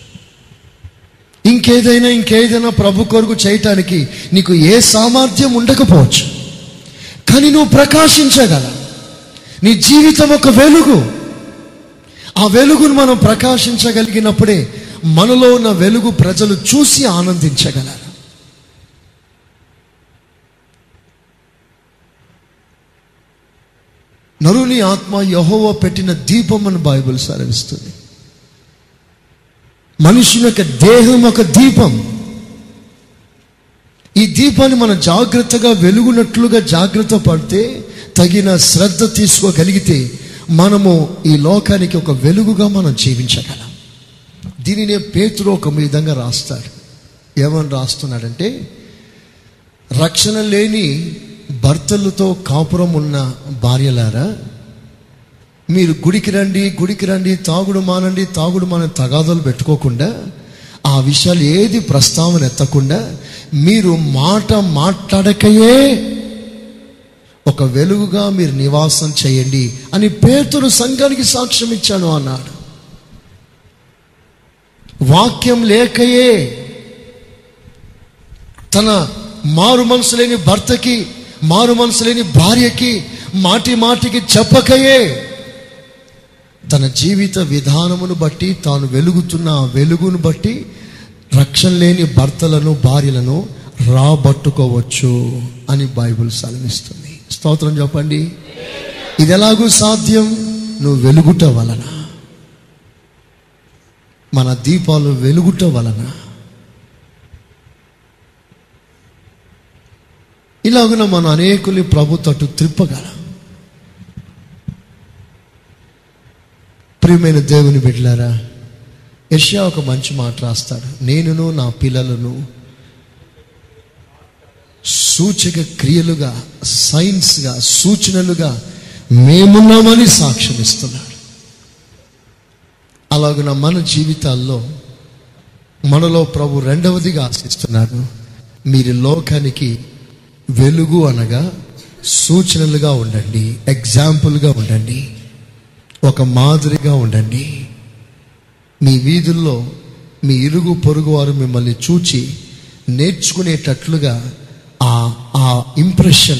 ఇంకేదైనా ఇంకేదైనా ప్రభు కొరకు చేయటానికి నీకు ఏ సామర్థ్యం ఉండకపోవచ్చు కానీ నువ్వు ప్రకాశించగల నీ జీవితం ఒక వెలుగు ఆ వెలుగును మనం ప్రకాశించగలిగినప్పుడే మనలో ఉన్న వెలుగు ప్రజలు చూసి ఆనందించగలరు నరుని ఆత్మ యహోవ పెట్టిన దీపం అని బైబిల్ సెలవిస్తుంది మనుషుని యొక్క దేహం ఒక దీపం ఈ దీపాన్ని మనం జాగ్రత్తగా వెలుగునట్లుగా జాగ్రత్త పడితే తగిన శ్రద్ధ తీసుకోగలిగితే మనము ఈ లోకానికి ఒక వెలుగుగా మనం జీవించగలం దీనినే పేతురు ఒక విధంగా రాస్తాడు ఏమని రాస్తున్నాడంటే రక్షణ లేని భర్తలతో కాపురం ఉన్న భార్యలారా మీరు గుడికి రండి గుడికి రండి తాగుడు మానండి తాగుడు మాన తగాదాలు పెట్టుకోకుండా ఆ విషయాలు ఏది ప్రస్తావన ఎత్తకుండా మీరు మాట మాట్లాడకయే ఒక వెలుగుగా మీరు నివాసం చేయండి అని పేతురు సంఘానికి సాక్ష్యం ఇచ్చాను అన్నాడు వాక్యం లేకయే తన మారు మనసు లేని భర్తకి మారు మనసు లేని భార్యకి మాటి మాటికి చెప్పకయే తన జీవిత విధానమును బట్టి తాను వెలుగుతున్న ఆ వెలుగును బట్టి రక్షణ లేని భర్తలను భార్యలను రాబట్టుకోవచ్చు అని బైబిల్ సెలవిస్తుంది స్తోత్రం చెప్పండి ఇది ఎలాగూ సాధ్యం నువ్వు వెలుగుట వలన మన దీపాలు వెలుగుట వలన ఇలాగున మన అనేకులు ప్రభు తట్టు త్రిప్పగలం ప్రియమైన దేవుని బిడ్డలారా యష్యా ఒక మంచి మాట రాస్తాడు నేనును నా పిల్లలను సూచక క్రియలుగా సైన్స్గా సూచనలుగా మేమున్నామని సాక్ష్యం ఇస్తున్నాడు అలాగున మన జీవితాల్లో మనలో ప్రభు రెండవదిగా ఆశిస్తున్నాడు మీరు లోకానికి వెలుగు అనగా సూచనలుగా ఉండండి ఎగ్జాంపుల్గా ఉండండి ఒక మాదిరిగా ఉండండి మీ వీధుల్లో మీ ఇరుగు పొరుగు వారు మిమ్మల్ని చూచి నేర్చుకునేటట్లుగా ఆ ఆ ఇంప్రెషన్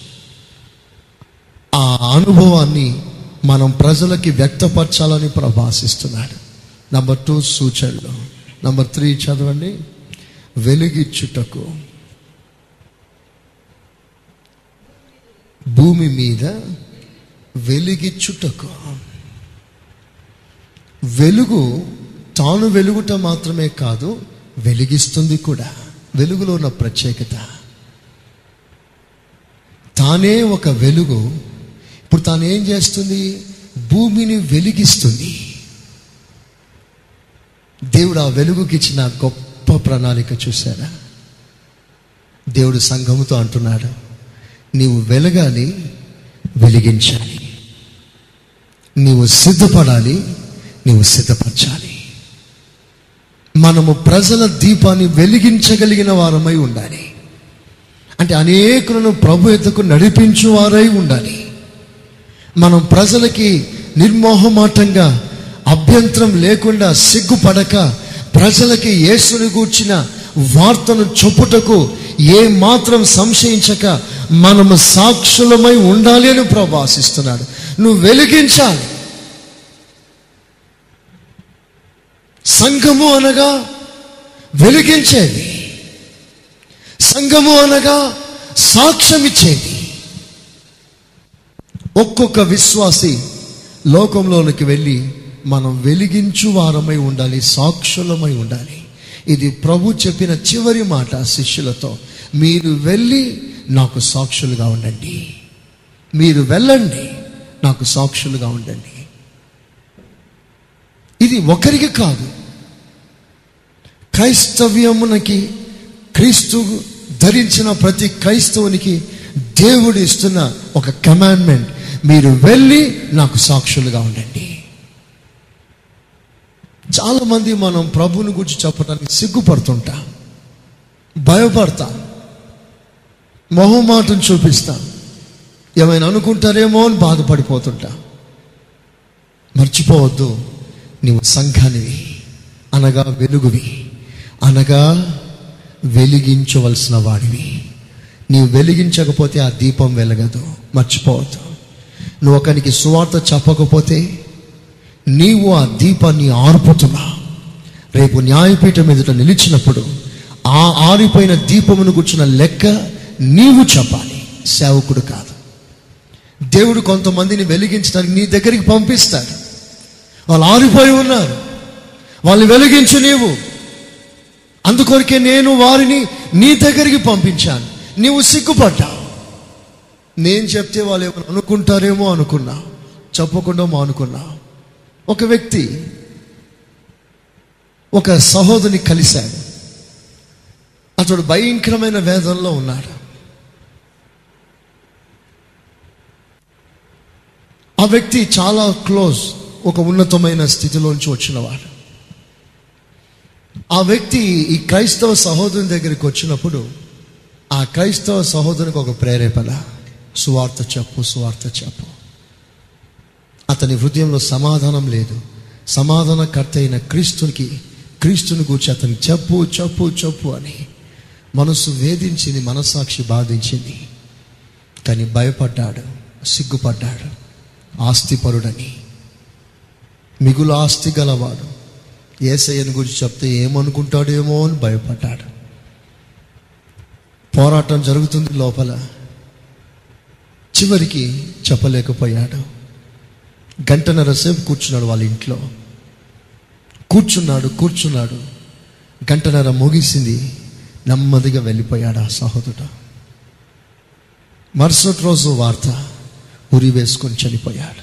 ఆ అనుభవాన్ని మనం ప్రజలకి వ్యక్తపరచాలని ప్రభాసిస్తున్నాడు నంబర్ టూ సూచనలు నంబర్ త్రీ చదవండి వెలుగిచ్చుటకు భూమి మీద వెలిగిచ్చుటకు వెలుగు తాను వెలుగుట మాత్రమే కాదు వెలిగిస్తుంది కూడా వెలుగులో ఉన్న ప్రత్యేకత తానే ఒక వెలుగు ఇప్పుడు తాను ఏం చేస్తుంది భూమిని వెలిగిస్తుంది దేవుడు ఆ వెలుగుకి ఇచ్చిన గొప్ప ప్రణాళిక చూసారా దేవుడు సంఘముతో అంటున్నాడు నీవు వెలగాలి వెలిగించాలి నీవు సిద్ధపడాలి నీవు సిద్ధపరచాలి మనము ప్రజల దీపాన్ని వెలిగించగలిగిన వారమై ఉండాలి అంటే అనేకులను ప్రభు ఎద్దకు నడిపించు వారై ఉండాలి మనం ప్రజలకి నిర్మోహమాటంగా అభ్యంతరం లేకుండా సిగ్గుపడక ప్రజలకి యేసుని గూర్చిన వార్తను చొప్పుటకు ఏ మాత్రం సంశయించక మనము సాక్షులమై ఉండాలి అని ప్రభు ఆశిస్తున్నాడు నువ్వు వెలిగించాలి సంఘము అనగా వెలిగించేది సంఘము అనగా సాక్ష్యం ఇచ్చేది ఒక్కొక్క విశ్వాసి లోకంలోనికి వెళ్ళి మనం వెలిగించు వారమై ఉండాలి సాక్షులమై ఉండాలి ఇది ప్రభు చెప్పిన చివరి మాట శిష్యులతో మీరు వెళ్ళి నాకు సాక్షులుగా ఉండండి మీరు వెళ్ళండి నాకు సాక్షులుగా ఉండండి ఇది ఒకరికి కాదు క్రైస్తవ్యమునకి క్రీస్తు ధరించిన ప్రతి క్రైస్తవునికి దేవుడు ఇస్తున్న ఒక కమాండ్మెంట్ మీరు వెళ్ళి నాకు సాక్షులుగా ఉండండి చాలా మంది మనం ప్రభుని గురించి చెప్పడానికి సిగ్గుపడుతుంటాం భయపడతాం మొహమాటం చూపిస్తాం ఏమైనా అనుకుంటారేమో అని బాధపడిపోతుంటా మర్చిపోవద్దు నీవు సంఘానివి అనగా వెలుగువి అనగా వెలిగించవలసిన వాడివి నీవు వెలిగించకపోతే ఆ దీపం వెలగదు మర్చిపోవద్దు నువ్వు ఒకరికి సువార్త చెప్పకపోతే నీవు ఆ దీపాన్ని ఆర్పుతున్నా రేపు న్యాయపీఠం ఎదుట నిలిచినప్పుడు ఆ ఆరిపోయిన దీపమును కూర్చున్న లెక్క నీవు చెప్పాలి సేవకుడు కాదు దేవుడు కొంతమందిని వెలిగించడానికి నీ దగ్గరికి పంపిస్తాడు వాళ్ళు ఆరిపోయి ఉన్నారు వాళ్ళు వెలిగించు నీవు అందుకొరకే నేను వారిని నీ దగ్గరికి పంపించాను నీవు సిగ్గుపడ్డావు నేను చెప్తే వాళ్ళు ఏమైనా అనుకుంటారేమో అనుకున్నా చెప్పకుండా అనుకున్నా ఒక వ్యక్తి ఒక సహోదరిని కలిశాడు అతడు భయంకరమైన వేదనలో ఉన్నాడు ఆ వ్యక్తి చాలా క్లోజ్ ఒక ఉన్నతమైన స్థితిలోంచి వచ్చినవాడు ఆ వ్యక్తి ఈ క్రైస్తవ సహోదరుని దగ్గరికి వచ్చినప్పుడు ఆ క్రైస్తవ సహోదరునికి ఒక ప్రేరేపణ సువార్త చెప్పు సువార్త చెప్పు అతని హృదయంలో సమాధానం లేదు సమాధానకర్త అయిన క్రీస్తునికి క్రీస్తుని కూర్చి అతను చెప్పు చెప్పు చెప్పు అని మనసు వేధించింది మనసాక్షి బాధించింది కానీ భయపడ్డాడు సిగ్గుపడ్డాడు ఆస్తిపరుడని మిగులు ఆస్తి గలవాడు ఏసయ్యని గురించి చెప్తే ఏమనుకుంటాడేమో అని భయపడ్డాడు పోరాటం జరుగుతుంది లోపల చివరికి చెప్పలేకపోయాడు గంటన్నర సేపు కూర్చున్నాడు వాళ్ళ ఇంట్లో కూర్చున్నాడు కూర్చున్నాడు గంటన్నర ముగిసింది నెమ్మదిగా వెళ్ళిపోయాడు ఆ సహోదరుడు మరుసటి రోజు వార్త ఉరి వేసుకొని చనిపోయాడు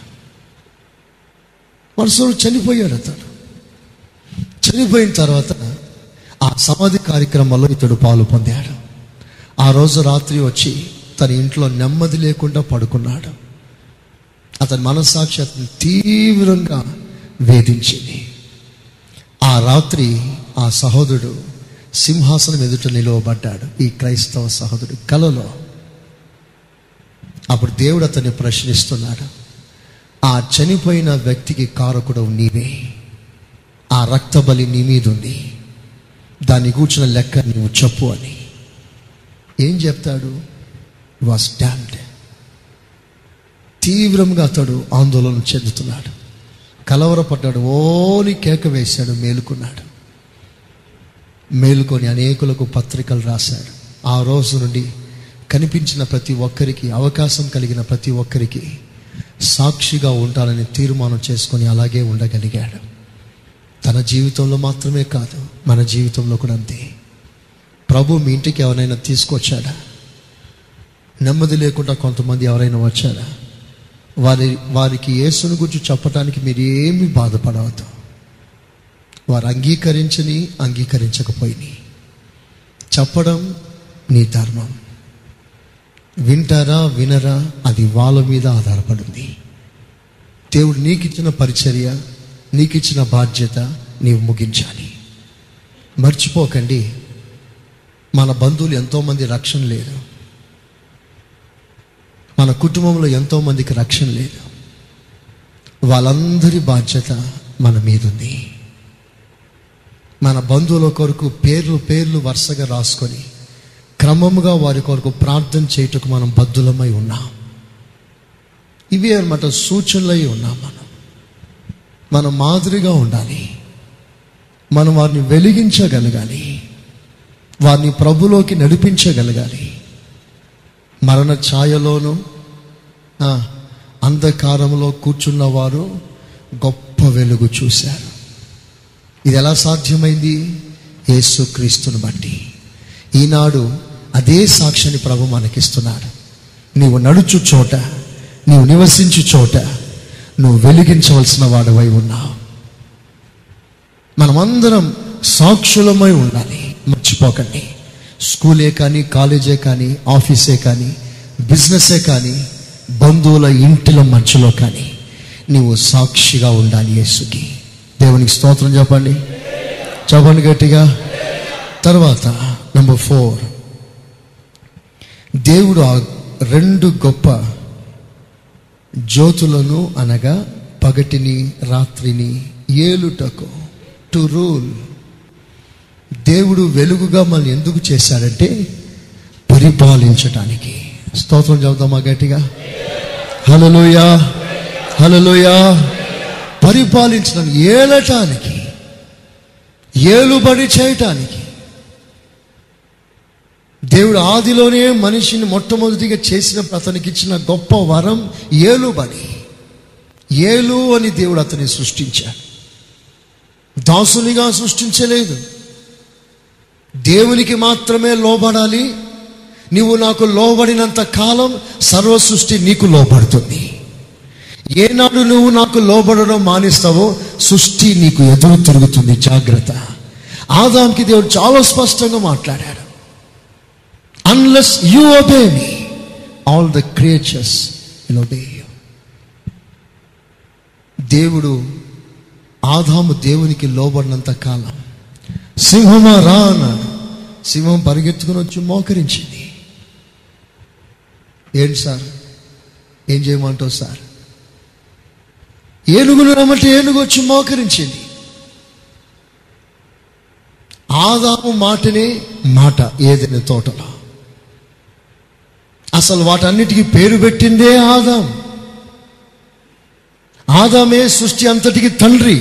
మరుసటి చనిపోయాడు అతడు చనిపోయిన తర్వాత ఆ సమాధి కార్యక్రమంలో ఇతడు పాలు పొందాడు ఆ రోజు రాత్రి వచ్చి తన ఇంట్లో నెమ్మది లేకుండా పడుకున్నాడు అతని మనస్సాక్షి అతను తీవ్రంగా వేధించింది ఆ రాత్రి ఆ సహోదరుడు సింహాసనం ఎదుట నిలువబడ్డాడు ఈ క్రైస్తవ సహోదరుడు కలలో అప్పుడు దేవుడు అతన్ని ప్రశ్నిస్తున్నాడు ఆ చనిపోయిన వ్యక్తికి కారకుడు నీవే ఆ రక్త బలి నీ మీద ఉంది దాన్ని కూర్చున్న లెక్క నువ్వు చెప్పు అని ఏం చెప్తాడు వాస్ డామ్డ్ తీవ్రంగా అతడు ఆందోళన చెందుతున్నాడు కలవరపడ్డాడు ఓని కేక వేశాడు మేలుకున్నాడు మేలుకొని అనేకులకు పత్రికలు రాశాడు ఆ రోజు నుండి కనిపించిన ప్రతి ఒక్కరికి అవకాశం కలిగిన ప్రతి ఒక్కరికి సాక్షిగా ఉంటానని తీర్మానం చేసుకొని అలాగే ఉండగలిగాడు తన జీవితంలో మాత్రమే కాదు మన జీవితంలో కూడా అంతే ప్రభు మీ ఇంటికి ఎవరైనా తీసుకొచ్చాడా నెమ్మది లేకుండా కొంతమంది ఎవరైనా వచ్చారా వారి వారికి యేసును గురించి చెప్పడానికి మీరు ఏమీ బాధపడవద్దు వారు అంగీకరించని అంగీకరించకపోయినాయి చెప్పడం నీ ధర్మం వింటారా వినరా అది వాళ్ళ మీద ఆధారపడింది దేవుడు నీకిచ్చిన పరిచర్య నీకిచ్చిన బాధ్యత నీవు ముగించాలి మర్చిపోకండి మన బంధువులు ఎంతోమంది రక్షణ లేదు మన కుటుంబంలో ఎంతోమందికి రక్షణ లేదు వాళ్ళందరి బాధ్యత మన మీద ఉంది మన బంధువుల కొరకు పేర్లు పేర్లు వరుసగా రాసుకొని క్రమముగా వారి కొరకు ప్రార్థన చేయుటకు మనం బద్దులమై ఉన్నాం ఇవి అనమాట సూచనలై ఉన్నాం మనం మనం మాదిరిగా ఉండాలి మనం వారిని వెలిగించగలగాలి వారిని ప్రభులోకి నడిపించగలగాలి మరణ ఛాయలోను ఆ, అంధకారంలో కూర్చున్న వారు గొప్ప వెలుగు చూశారు ఇది ఎలా సాధ్యమైంది యేసుక్రీస్తుని బట్టి ఈనాడు అదే సాక్ష్యాన్ని ప్రభు మనకిస్తున్నాడు నీవు నడుచు చోట నీవు నివసించు చోట నువ్వు వెలిగించవలసిన వాడవై ఉన్నావు మనమందరం సాక్షులమై ఉండాలి మర్చిపోకండి స్కూలే కానీ కాలేజే కానీ ఆఫీసే కానీ బిజినెసే కానీ బంధువుల ఇంటిల మధ్యలో కానీ నీవు సాక్షిగా ఉండాలి యేసుకి దేవునికి స్తోత్రం చెప్పండి చెప్పండి గట్టిగా తర్వాత నంబర్ ఫోర్ దేవుడు ఆ రెండు గొప్ప జ్యోతులను అనగా పగటిని రాత్రిని ఏలుటకు టు రూల్ దేవుడు వెలుగుగా మనల్ని ఎందుకు చేశాడంటే పరిపాలించటానికి స్తోత్రం చెబుతామా గట్టిగా హలలోయా హలలోయా పరిపాలించడానికి ఏలటానికి ఏలుబడి చేయటానికి దేవుడు ఆదిలోనే మనిషిని మొట్టమొదటిగా చేసినప్పుడు అతనికి ఇచ్చిన గొప్ప వరం ఏలుబడి ఏలు అని దేవుడు అతన్ని సృష్టించాడు దాసునిగా సృష్టించలేదు దేవునికి మాత్రమే లోబడాలి నీవు నాకు లోబడినంత కాలం సర్వ సృష్టి నీకు లోబడుతుంది ఏనాడు నువ్వు నాకు లోబడడం మానేస్తావో సృష్టి నీకు ఎదురు తిరుగుతుంది జాగ్రత్త ఆదాంకి దేవుడు చాలా స్పష్టంగా మాట్లాడాడు unless you obey me all the creatures will obey you దేవుడు ఆదాము దేవునికి లోబడినంత కాలం సింహమా రా అన్నాడు సింహం పరిగెత్తుకుని వచ్చి మోకరించింది ఏంటి సార్ ఏం చేయమంటావు సార్ ఏనుగును రమ్మంటే ఏనుగు వచ్చి మోకరించింది ఆదాము మాటనే మాట ఏదైనా తోటలో అసలు వాటన్నిటికీ పేరు పెట్టిందే ఆదాం ఆదామే సృష్టి అంతటికి తండ్రి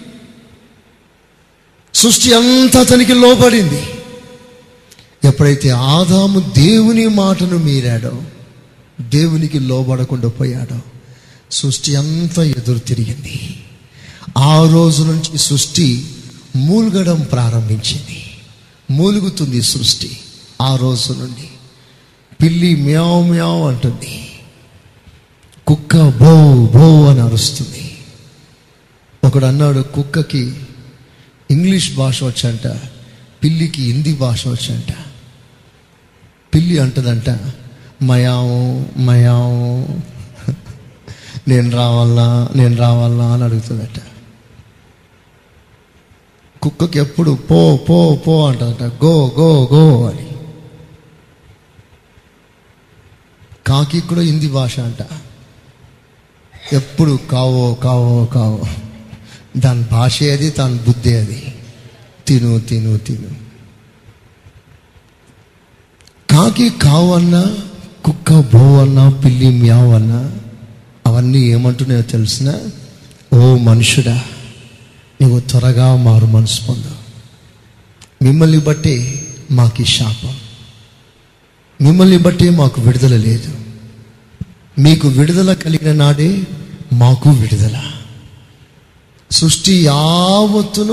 సృష్టి అంతా అతనికి లోబడింది ఎప్పుడైతే ఆదాము దేవుని మాటను మీరాడో దేవునికి లోబడకుండా పోయాడో సృష్టి అంతా ఎదురు తిరిగింది ఆ రోజు నుంచి సృష్టి మూల్గడం ప్రారంభించింది మూలుగుతుంది సృష్టి ఆ రోజు నుండి పిల్లి మ్యావ్ మ్యావ్ అంటుంది కుక్క బో బో అని అరుస్తుంది ఒకడు అన్నాడు కుక్కకి ఇంగ్లీష్ భాష వచ్చంట పిల్లికి హిందీ భాష వచ్చంట పిల్లి అంటదంట మయాము మయాము నేను రావాలా నేను రావాలా అని అడుగుతుందట కుక్కకి ఎప్పుడు పో పో పో అంటదట గో గో గో అని కాకి కూడా హిందీ భాష అంట ఎప్పుడు కావో కావో కావో దాని భాష అది దాని బుద్ధి అది తిను తిను తిను కాకి కావు అన్నా కుక్క బో అన్నా పిల్లి మ్యావ్ అన్నా అవన్నీ ఏమంటున్నాయో తెలిసిన ఓ మనుషుడా నువ్వు త్వరగా మారు మనసు పొందు మిమ్మల్ని బట్టి మాకు ఈ శాపం మిమ్మల్ని బట్టి మాకు విడుదల లేదు మీకు విడుదల కలిగిన నాడే మాకు విడుదల సృష్టి యావత్తును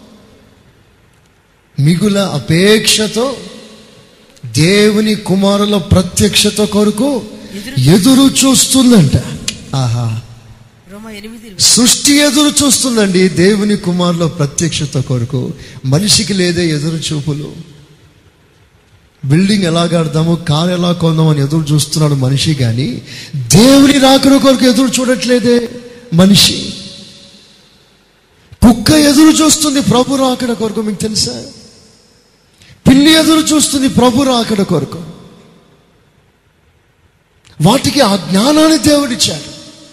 మిగుల అపేక్షతో దేవుని కుమారుల ప్రత్యక్షత కొరకు ఎదురు చూస్తుందంట ఆహా రోమా ఎనిమిది ఇరవై. సృష్టి ఎదురు చూస్తుందండి దేవుని కుమారుల ప్రత్యక్షత కొరకు మనిషికి లేదే ఎదురు చూపులు బిల్డింగ్ ఎలా కడదాము కారు ఎలా కొందామని ఎదురు చూస్తున్నాడు మనిషి కానీ దేవుని రాకడ కొరకు ఎదురు చూడట్లేదే మనిషి కుక్క ఎదురు చూస్తుంది ప్రభు రాకడ కొరకు మీకు తెలుసా పిల్లి ఎదురు చూస్తుంది ప్రభు రాకడ కొరకు వాటికి ఆ జ్ఞానాన్ని దేవుడిచ్చాడు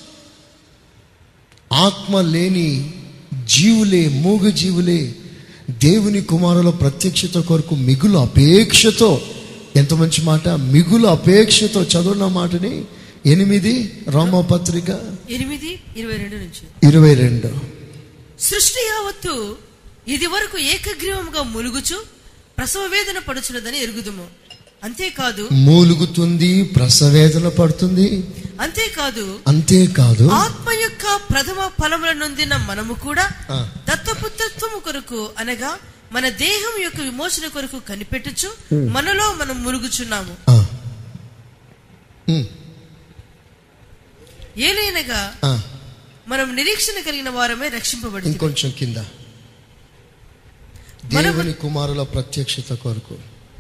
ఆత్మ లేని జీవులే మూగ జీవులే దేవుని కుమారుల ప్రత్యక్షత కొరకు మిగులు అపేక్షతో ఎంత మంచి మాట మిగులు అపేక్షతో చదువున్న మాటని ఎనిమిది రోమపత్రిక ఎనిమిది ఇరవై రెండు నుంచి ఇరవై రెండు సృష్టి యావత్తు ఇది వరకు ఏకగ్రీవముగా ములుగుచు ప్రసవ వేదన పడుచున్నదని ఎరుగుదుము అంతేకాదు మూలుగుతుంది ప్రసవేదన పడుతుంది అంతేకాదు అంతేకాదు ఆత్మ యొక్క ప్రథమ ఫలముల నొందిన మనము కూడా ఆ. దత్తపుత్రత్వము కొరకు అనగా మన దేహం యొక్క విమోచన కొరకు కనిపెట్టుచు మనలో మనం మురుగుచున్నాము ఆ. ఉమ్, ఏలైనగా ఆ. మనం నిరీక్షణ కలిగిన వారమే రక్షింపబడి ఇంకొంచెం కింద దేవుని కుమారుల ప్రత్యక్షత కొరకు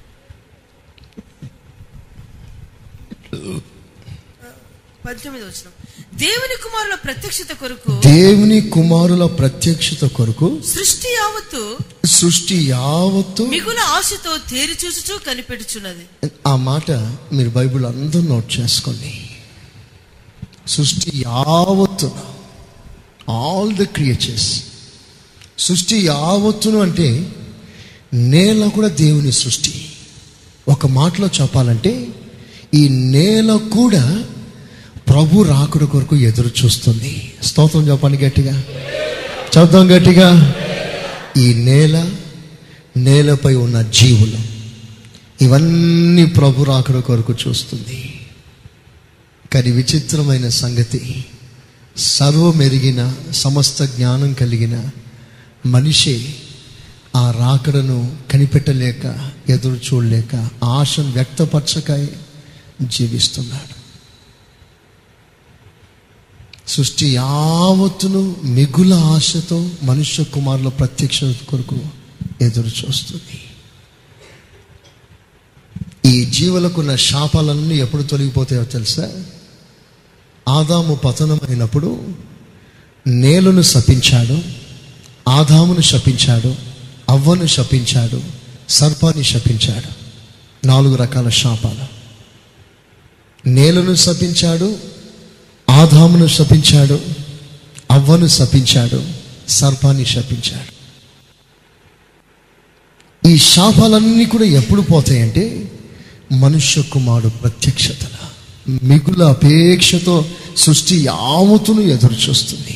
పంతొమ్మిది వచ్చిన దేవుని కుమారుల ప్రత్యక్షత కొరకు దేవుని కుమారుల ప్రత్యక్షత కొరకు సృష్టి యావత్తు సృష్టి యావత్తు మిగుల ఆశతో తేరి చూచుచూ కనిపెట్టుచున్నది ఆ మాట మీరు బైబిల్ అందరూ నోట్ చేసుకోండి సృష్టి యావత్తున ఆల్ ద క్రియేచర్స్ సృష్టి యావత్తును అంటే నేల కూడా దేవుని సృష్టి ఒక మాటలో చెప్పాలంటే ఈ నేల కూడా ప్రభు రాకుడు కొరకు ఎదురు చూస్తుంది స్తోత్రం చెప్పండి గట్టిగా చెప్తాం గట్టిగా ఈ నేల నేలపై ఉన్న జీవులు ఇవన్నీ ప్రభు రాకడ కొరకు చూస్తుంది కానీ విచిత్రమైన సంగతి సర్వమెరిగిన సమస్త జ్ఞానం కలిగిన మనిషి ఆ రాకడను కనిపెట్టలేక ఎదురు చూడలేక ఆశను వ్యక్తపరచక జీవిస్తున్నాడు సృష్టి యావత్తును మిగుల ఆశతో మనుష్య కుమారుల ప్రత్యక్ష కొరకు ఎదురు చూస్తుంది ఈ జీవులకున్న శాపాలన్నీ ఎప్పుడు తొలగిపోతాయో తెలుసా ఆదాము పతనమైనప్పుడు నేలను శపించాడు ఆదామును శపించాడు అవ్వను శపించాడు సర్పాన్ని శపించాడు నాలుగు రకాల శాపాలు నేలను శపించాడు ఆదామును శపించాడు అవ్వను శపించాడు సర్పాన్ని శపించాడు ఈ శాపాలన్నీ కూడా ఎప్పుడు పోతాయంటే మనుష్య కుమారుడు ప్రత్యక్షతల మిగుల అపేక్షతో సృష్టి యావతును ఎదురు చూస్తుంది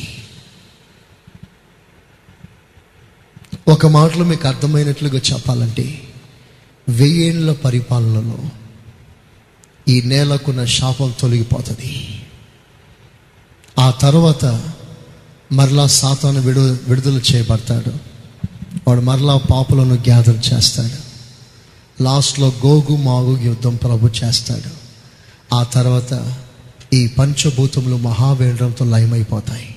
ఒక మాటలో మీకు అర్థమైనట్లుగా చెప్పాలంటే వెయ్యేండ్ల పరిపాలనలో ఈ నేలకున్న శాపం తొలగిపోతుంది ఆ తర్వాత మరలా సాతాను విడు విడుదల చేయబడతాడు వాడు మరలా పాపులను గ్యాదర్ చేస్తాడు లాస్ట్లో గోగు మాగు యుద్ధం ప్రభు చేస్తాడు ఆ తర్వాత ఈ పంచభూతములు మహావేంద్రంతో లయమైపోతాయి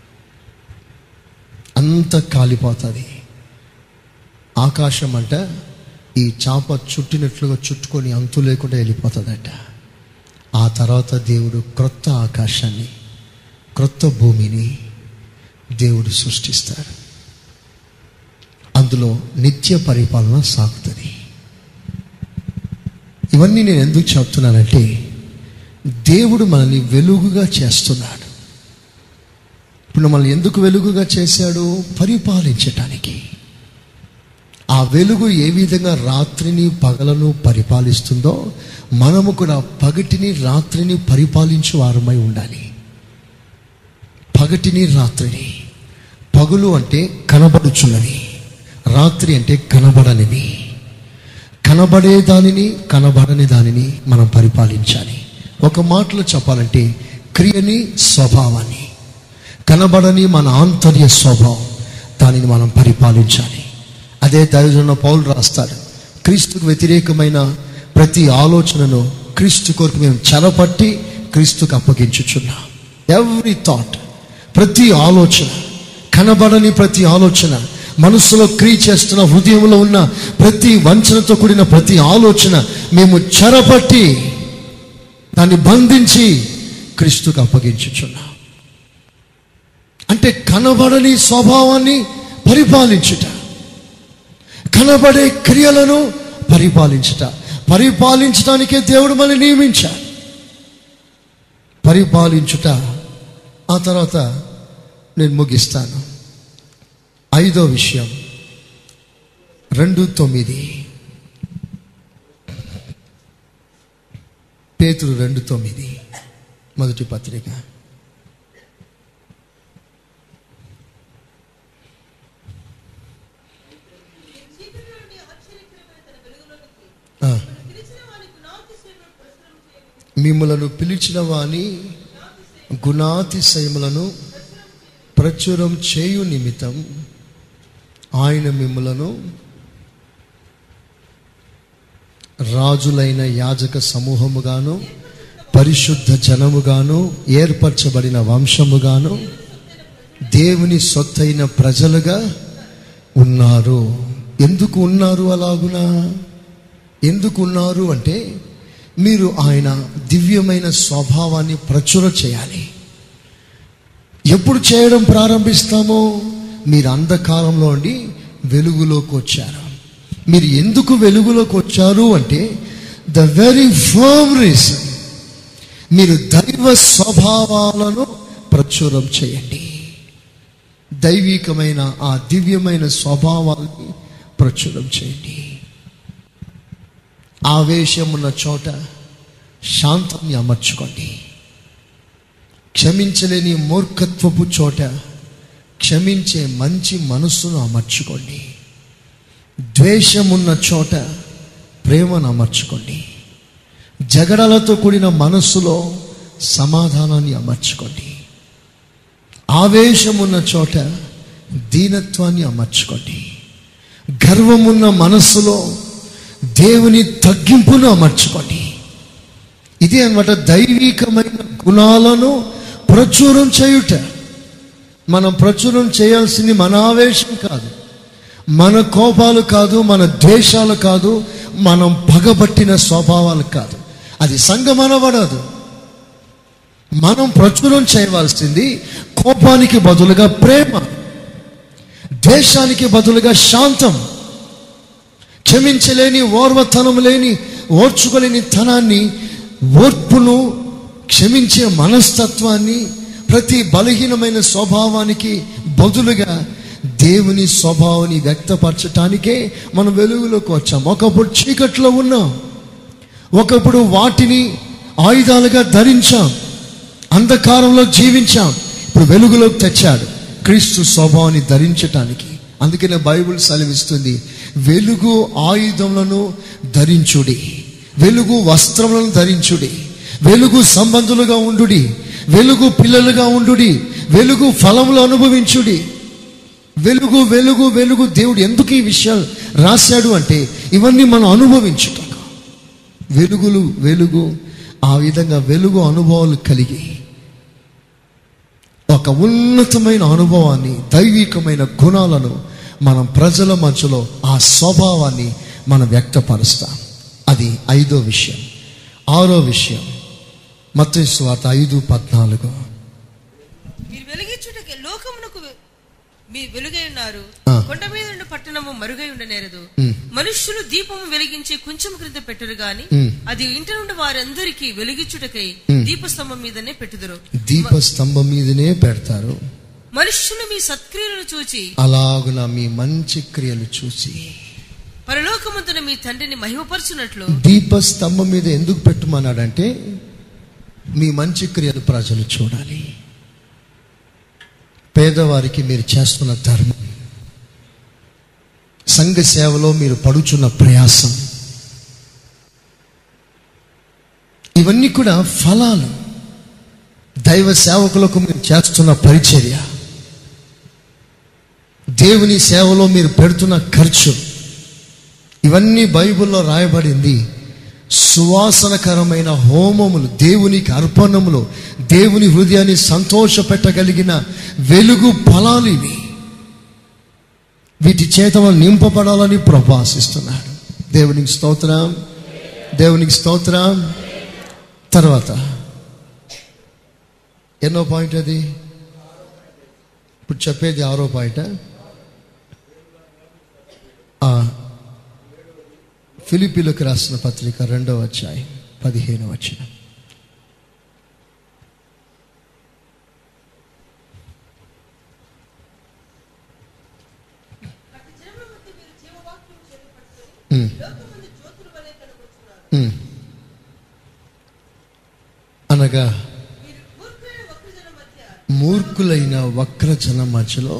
అంత కాలిపోతుంది ఆకాశం అంట ఈ చాప చుట్టినట్లుగా చుట్టుకొని అంతు లేకుండా వెళ్ళిపోతుందట ఆ తర్వాత దేవుడు క్రొత్త ఆకాశాన్ని క్రొత్త భూమిని దేవుడు సృష్టిస్తాడు అందులో నిత్య పరిపాలన సాగుతుంది ఇవన్నీ నేను ఎందుకు చెప్తున్నానంటే దేవుడు మనల్ని వెలుగుగా చేస్తున్నాడు ఇప్పుడు మనల్ని ఎందుకు వెలుగుగా చేశాడు పరిపాలించటానికి ఆ వెలుగు ఏ విధంగా రాత్రిని పగలను పరిపాలిస్తుందో మనము కూడా పగటిని రాత్రిని పరిపాలించు వారమై ఉండాలి పగటిని రాత్రిని పగులు అంటే కనబడుచున్నది రాత్రి అంటే కనబడనిది కనబడే దానిని కనబడని దానిని మనం పరిపాలించాలి ఒక మాటలో చెప్పాలంటే క్రియని స్వభావాన్ని కనబడని మన ఆంతర్య స్వభావం దానిని మనం పరిపాలించాలి అదే దైవజన పౌలు రాస్తాడు క్రీస్తుకు వ్యతిరేకమైన ప్రతి ఆలోచనను క్రీస్తు కొరకు మేము చెరపట్టి క్రీస్తుకు అప్పగించుచున్నాం ఎవ్రీ థాట్ ప్రతి ఆలోచన కనబడని ప్రతి ఆలోచన మనసులో క్రియ చేస్తున్న హృదయంలో ఉన్న ప్రతి వంచనతో కూడిన ప్రతి ఆలోచన మేము చెరపట్టి దాన్ని బంధించి క్రీస్తుకు అప్పగించుచున్నాం అంటే కనబడని స్వభావాన్ని పరిపాలించుట కనబడే క్రియలను పరిపాలించుట పరిపాలించడానికే దేవుడు మనల్ని నియమించాడు పరిపాలించుట ఆ తర్వాత నేను ముగిస్తాను ఐదో విషయం రెండు తొమ్మిది పేతురు రెండు తొమ్మిది మొదటి పత్రిక ఆ. మిమ్మలను పిలిచిన వాని గుణాతిశయములను ప్రచురం చేయు నిమిత్తం ఆయన మిమ్మలను రాజులైన యాజక సమూహముగాను పరిశుద్ధ జనముగాను ఏర్పరచబడిన వంశముగాను దేవుని సొత్తైన ప్రజలుగా ఉన్నారు ఎందుకు ఉన్నారు అలాగునా ఎందుకు ఉన్నారు అంటే మీరు ఆయన దివ్యమైన స్వభావాన్ని ప్రచుర చేయాలి ఎప్పుడు చేయడం ప్రారంభిస్తామో మీరు అంధకారంలో ఉండి వెలుగులోకి వచ్చారు మీరు ఎందుకు వెలుగులోకి వచ్చారు అంటే ద వెరీ ఫర్మ్ రీజన్ మీరు దైవ స్వభావాలను ప్రచురం చేయండి దైవికమైన ఆ దివ్యమైన స్వభావాన్ని ప్రచురం చేయండి ఆవేశం ఉన్న చోట శాంతాన్ని అమర్చుకోండి క్షమించలేని మూర్ఖత్వపు చోట క్షమించే మంచి మనస్సును అమర్చుకోండి ద్వేషం ఉన్న చోట ప్రేమను అమర్చుకోండి జగడలతో కూడిన మనస్సులో సమాధానాన్ని అమర్చుకోండి ఆవేశం ఉన్న చోట దీనత్వాన్ని అమర్చుకోండి గర్వమున్న మనస్సులో దేవుని తగ్గింపును అమర్చుకోండి ఇది అన్నమాట దైవికమైన గుణాలను ప్రచురం చేయుట మనం ప్రచురం చేయాల్సింది మన ఆవేశం కాదు మన కోపాలు కాదు మన ద్వేషాలు కాదు మనం పగబట్టిన స్వభావాలు కాదు అది సంగమనబడదు మనం ప్రచురం చేయవలసింది కోపానికి బదులుగా ప్రేమ ద్వేషానికి బదులుగా శాంతం క్షమించలేని ఓర్వతనం లేని ఓర్చుకోలేని తనాన్ని ఓర్పును క్షమించే మనస్తత్వాన్ని ప్రతి బలహీనమైన స్వభావానికి బదులుగా దేవుని స్వభావాన్ని వ్యక్తపరచటానికే మనం వెలుగులోకి వచ్చాం ఒకప్పుడు చీకట్లో ఉన్నాం ఒకప్పుడు వాటిని ఆయుధాలుగా ధరించాం అంధకారంలో జీవించాం ఇప్పుడు వెలుగులోకి తెచ్చాడు క్రీస్తు స్వభావాన్ని ధరించటానికి అందుకనే బైబిల్ సెలవిస్తుంది వెలుగు ఆయుధములను ధరించుడి వెలుగు వస్త్రములను ధరించుడి వెలుగు సంబంధులుగా ఉండుడి వెలుగు పిల్లలుగా ఉండుడి వెలుగు ఫలములు అనుభవించుడి వెలుగు వెలుగు వెలుగు దేవుడు ఎందుకు ఈ విషయాలు రాశాడు అంటే ఇవన్నీ మనం అనుభవించుట వెలుగులు వెలుగు ఆ విధంగా వెలుగు అనుభవాలు కలిగి ఒక ఉన్నతమైన అనుభవాన్ని దైవికమైన గుణాలను మనం ప్రజల మధ్యలో ఆ స్వభావాన్ని మనం వ్యక్తపరుస్తాం అది ఐదో విషయం ఆరో విషయం మత్తయి స్వాత ఐదు పద్నాలుగు మీరు వెలిగించుటకి లోకమునకు వె- మీరు వెలుగై ఉన్నారు ఆ. కొండ మీద ఉన్న పట్టణము మరుగై ఉండనేరదు ఉమ్. మనుష్యులు దీపము వెలిగించి కొంచెం క్రింద పెట్టురు గాని ఉమ్. అది ఇంటి నుండి వారందరికీ వెలిగించుటకై ఉమ్. దీపస్తంభం మీదనే పెట్టుదురు దీప స్తంభం మీదనే పెడతారు మనుష్యులు మీ సత్క్రియలను చూచి అలాగున మీ మంచి క్రియలు చూసి పరలోకమంతున మీ తండ్రిని మహిమపరచునట్లు దీపస్తంభం మీద ఎందుకు పెట్టమన్నాడంటే మీ మంచి క్రియలు ప్రజలు చూడాలి పేదవారికి మీరు చేస్తున్న ధర్మం సంఘ సేవలో మీరు పడుచున్న ప్రయాసం ఇవన్నీ కూడా ఫలాలు దైవ సేవకులకు మీరు చేస్తున్న పరిచర్య దేవుని సేవలో మీరు పెడుతున్న ఖర్చు ఇవన్నీ బైబిల్లో రాయబడింది సువాసనకరమైన హోమములు దేవునికి అర్పణములు దేవుని హృదయాన్ని సంతోషపెట్టగలిగిన వెలుగు ఫలాలు ఇవి వీటి చేత మనం నింపబడాలని ప్రభాసిస్తున్నాడు దేవునికి స్తోత్రం దేవునికి స్తోత్రం తర్వాత ఎన్నో పాయింట్ అది ఇప్పుడు చెప్పేది ఆరో పాయింట్ ఫిలిపిలకు రాసిన పత్రిక రెండవ అధ్యాయం పదిహేను వచ్చిన అనగా మూర్ఖులైన వక్రజన మధ్యలో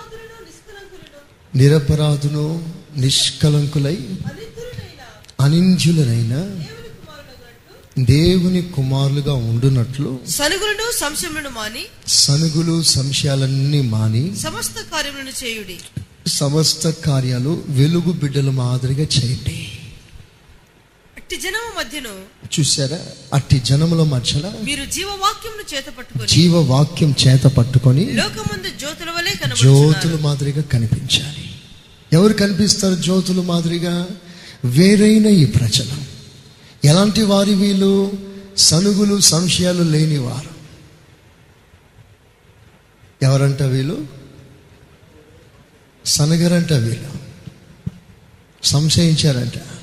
నిరపరాధును నిష్కలంకులై అనింజులనైన దేవుని కుమారులుగా ఉండునట్లు సనుగులను సంశయములను మాని సనుగులు సంశయాలన్నీ మాని సమస్త కార్యములను చేయుడి సమస్త కార్యాలు వెలుగు బిడ్డల మాదిరిగా చేయండి అట్టి జనము మధ్యను చూసారా అట్టి జనముల మధ్యలో మీరు జీవవాక్యమును చేత పట్టుకొని జీవవాక్యం చేత పట్టుకొని లోకమందు జ్యోతుల వలె జ్యోతుల కనబడుచున్నారు మాదిరిగా కనిపించాలి ఎవరు కనిపిస్తారు జ్యోతుల మాదిరిగా వేరైన ఈ ప్రజలు ఎలాంటి వారి వీళ్ళు సనుగులు సంశయాలు లేనివారు ఎవరంట వీళ్ళు సనగరంట వీళ్ళు సంశయించారంట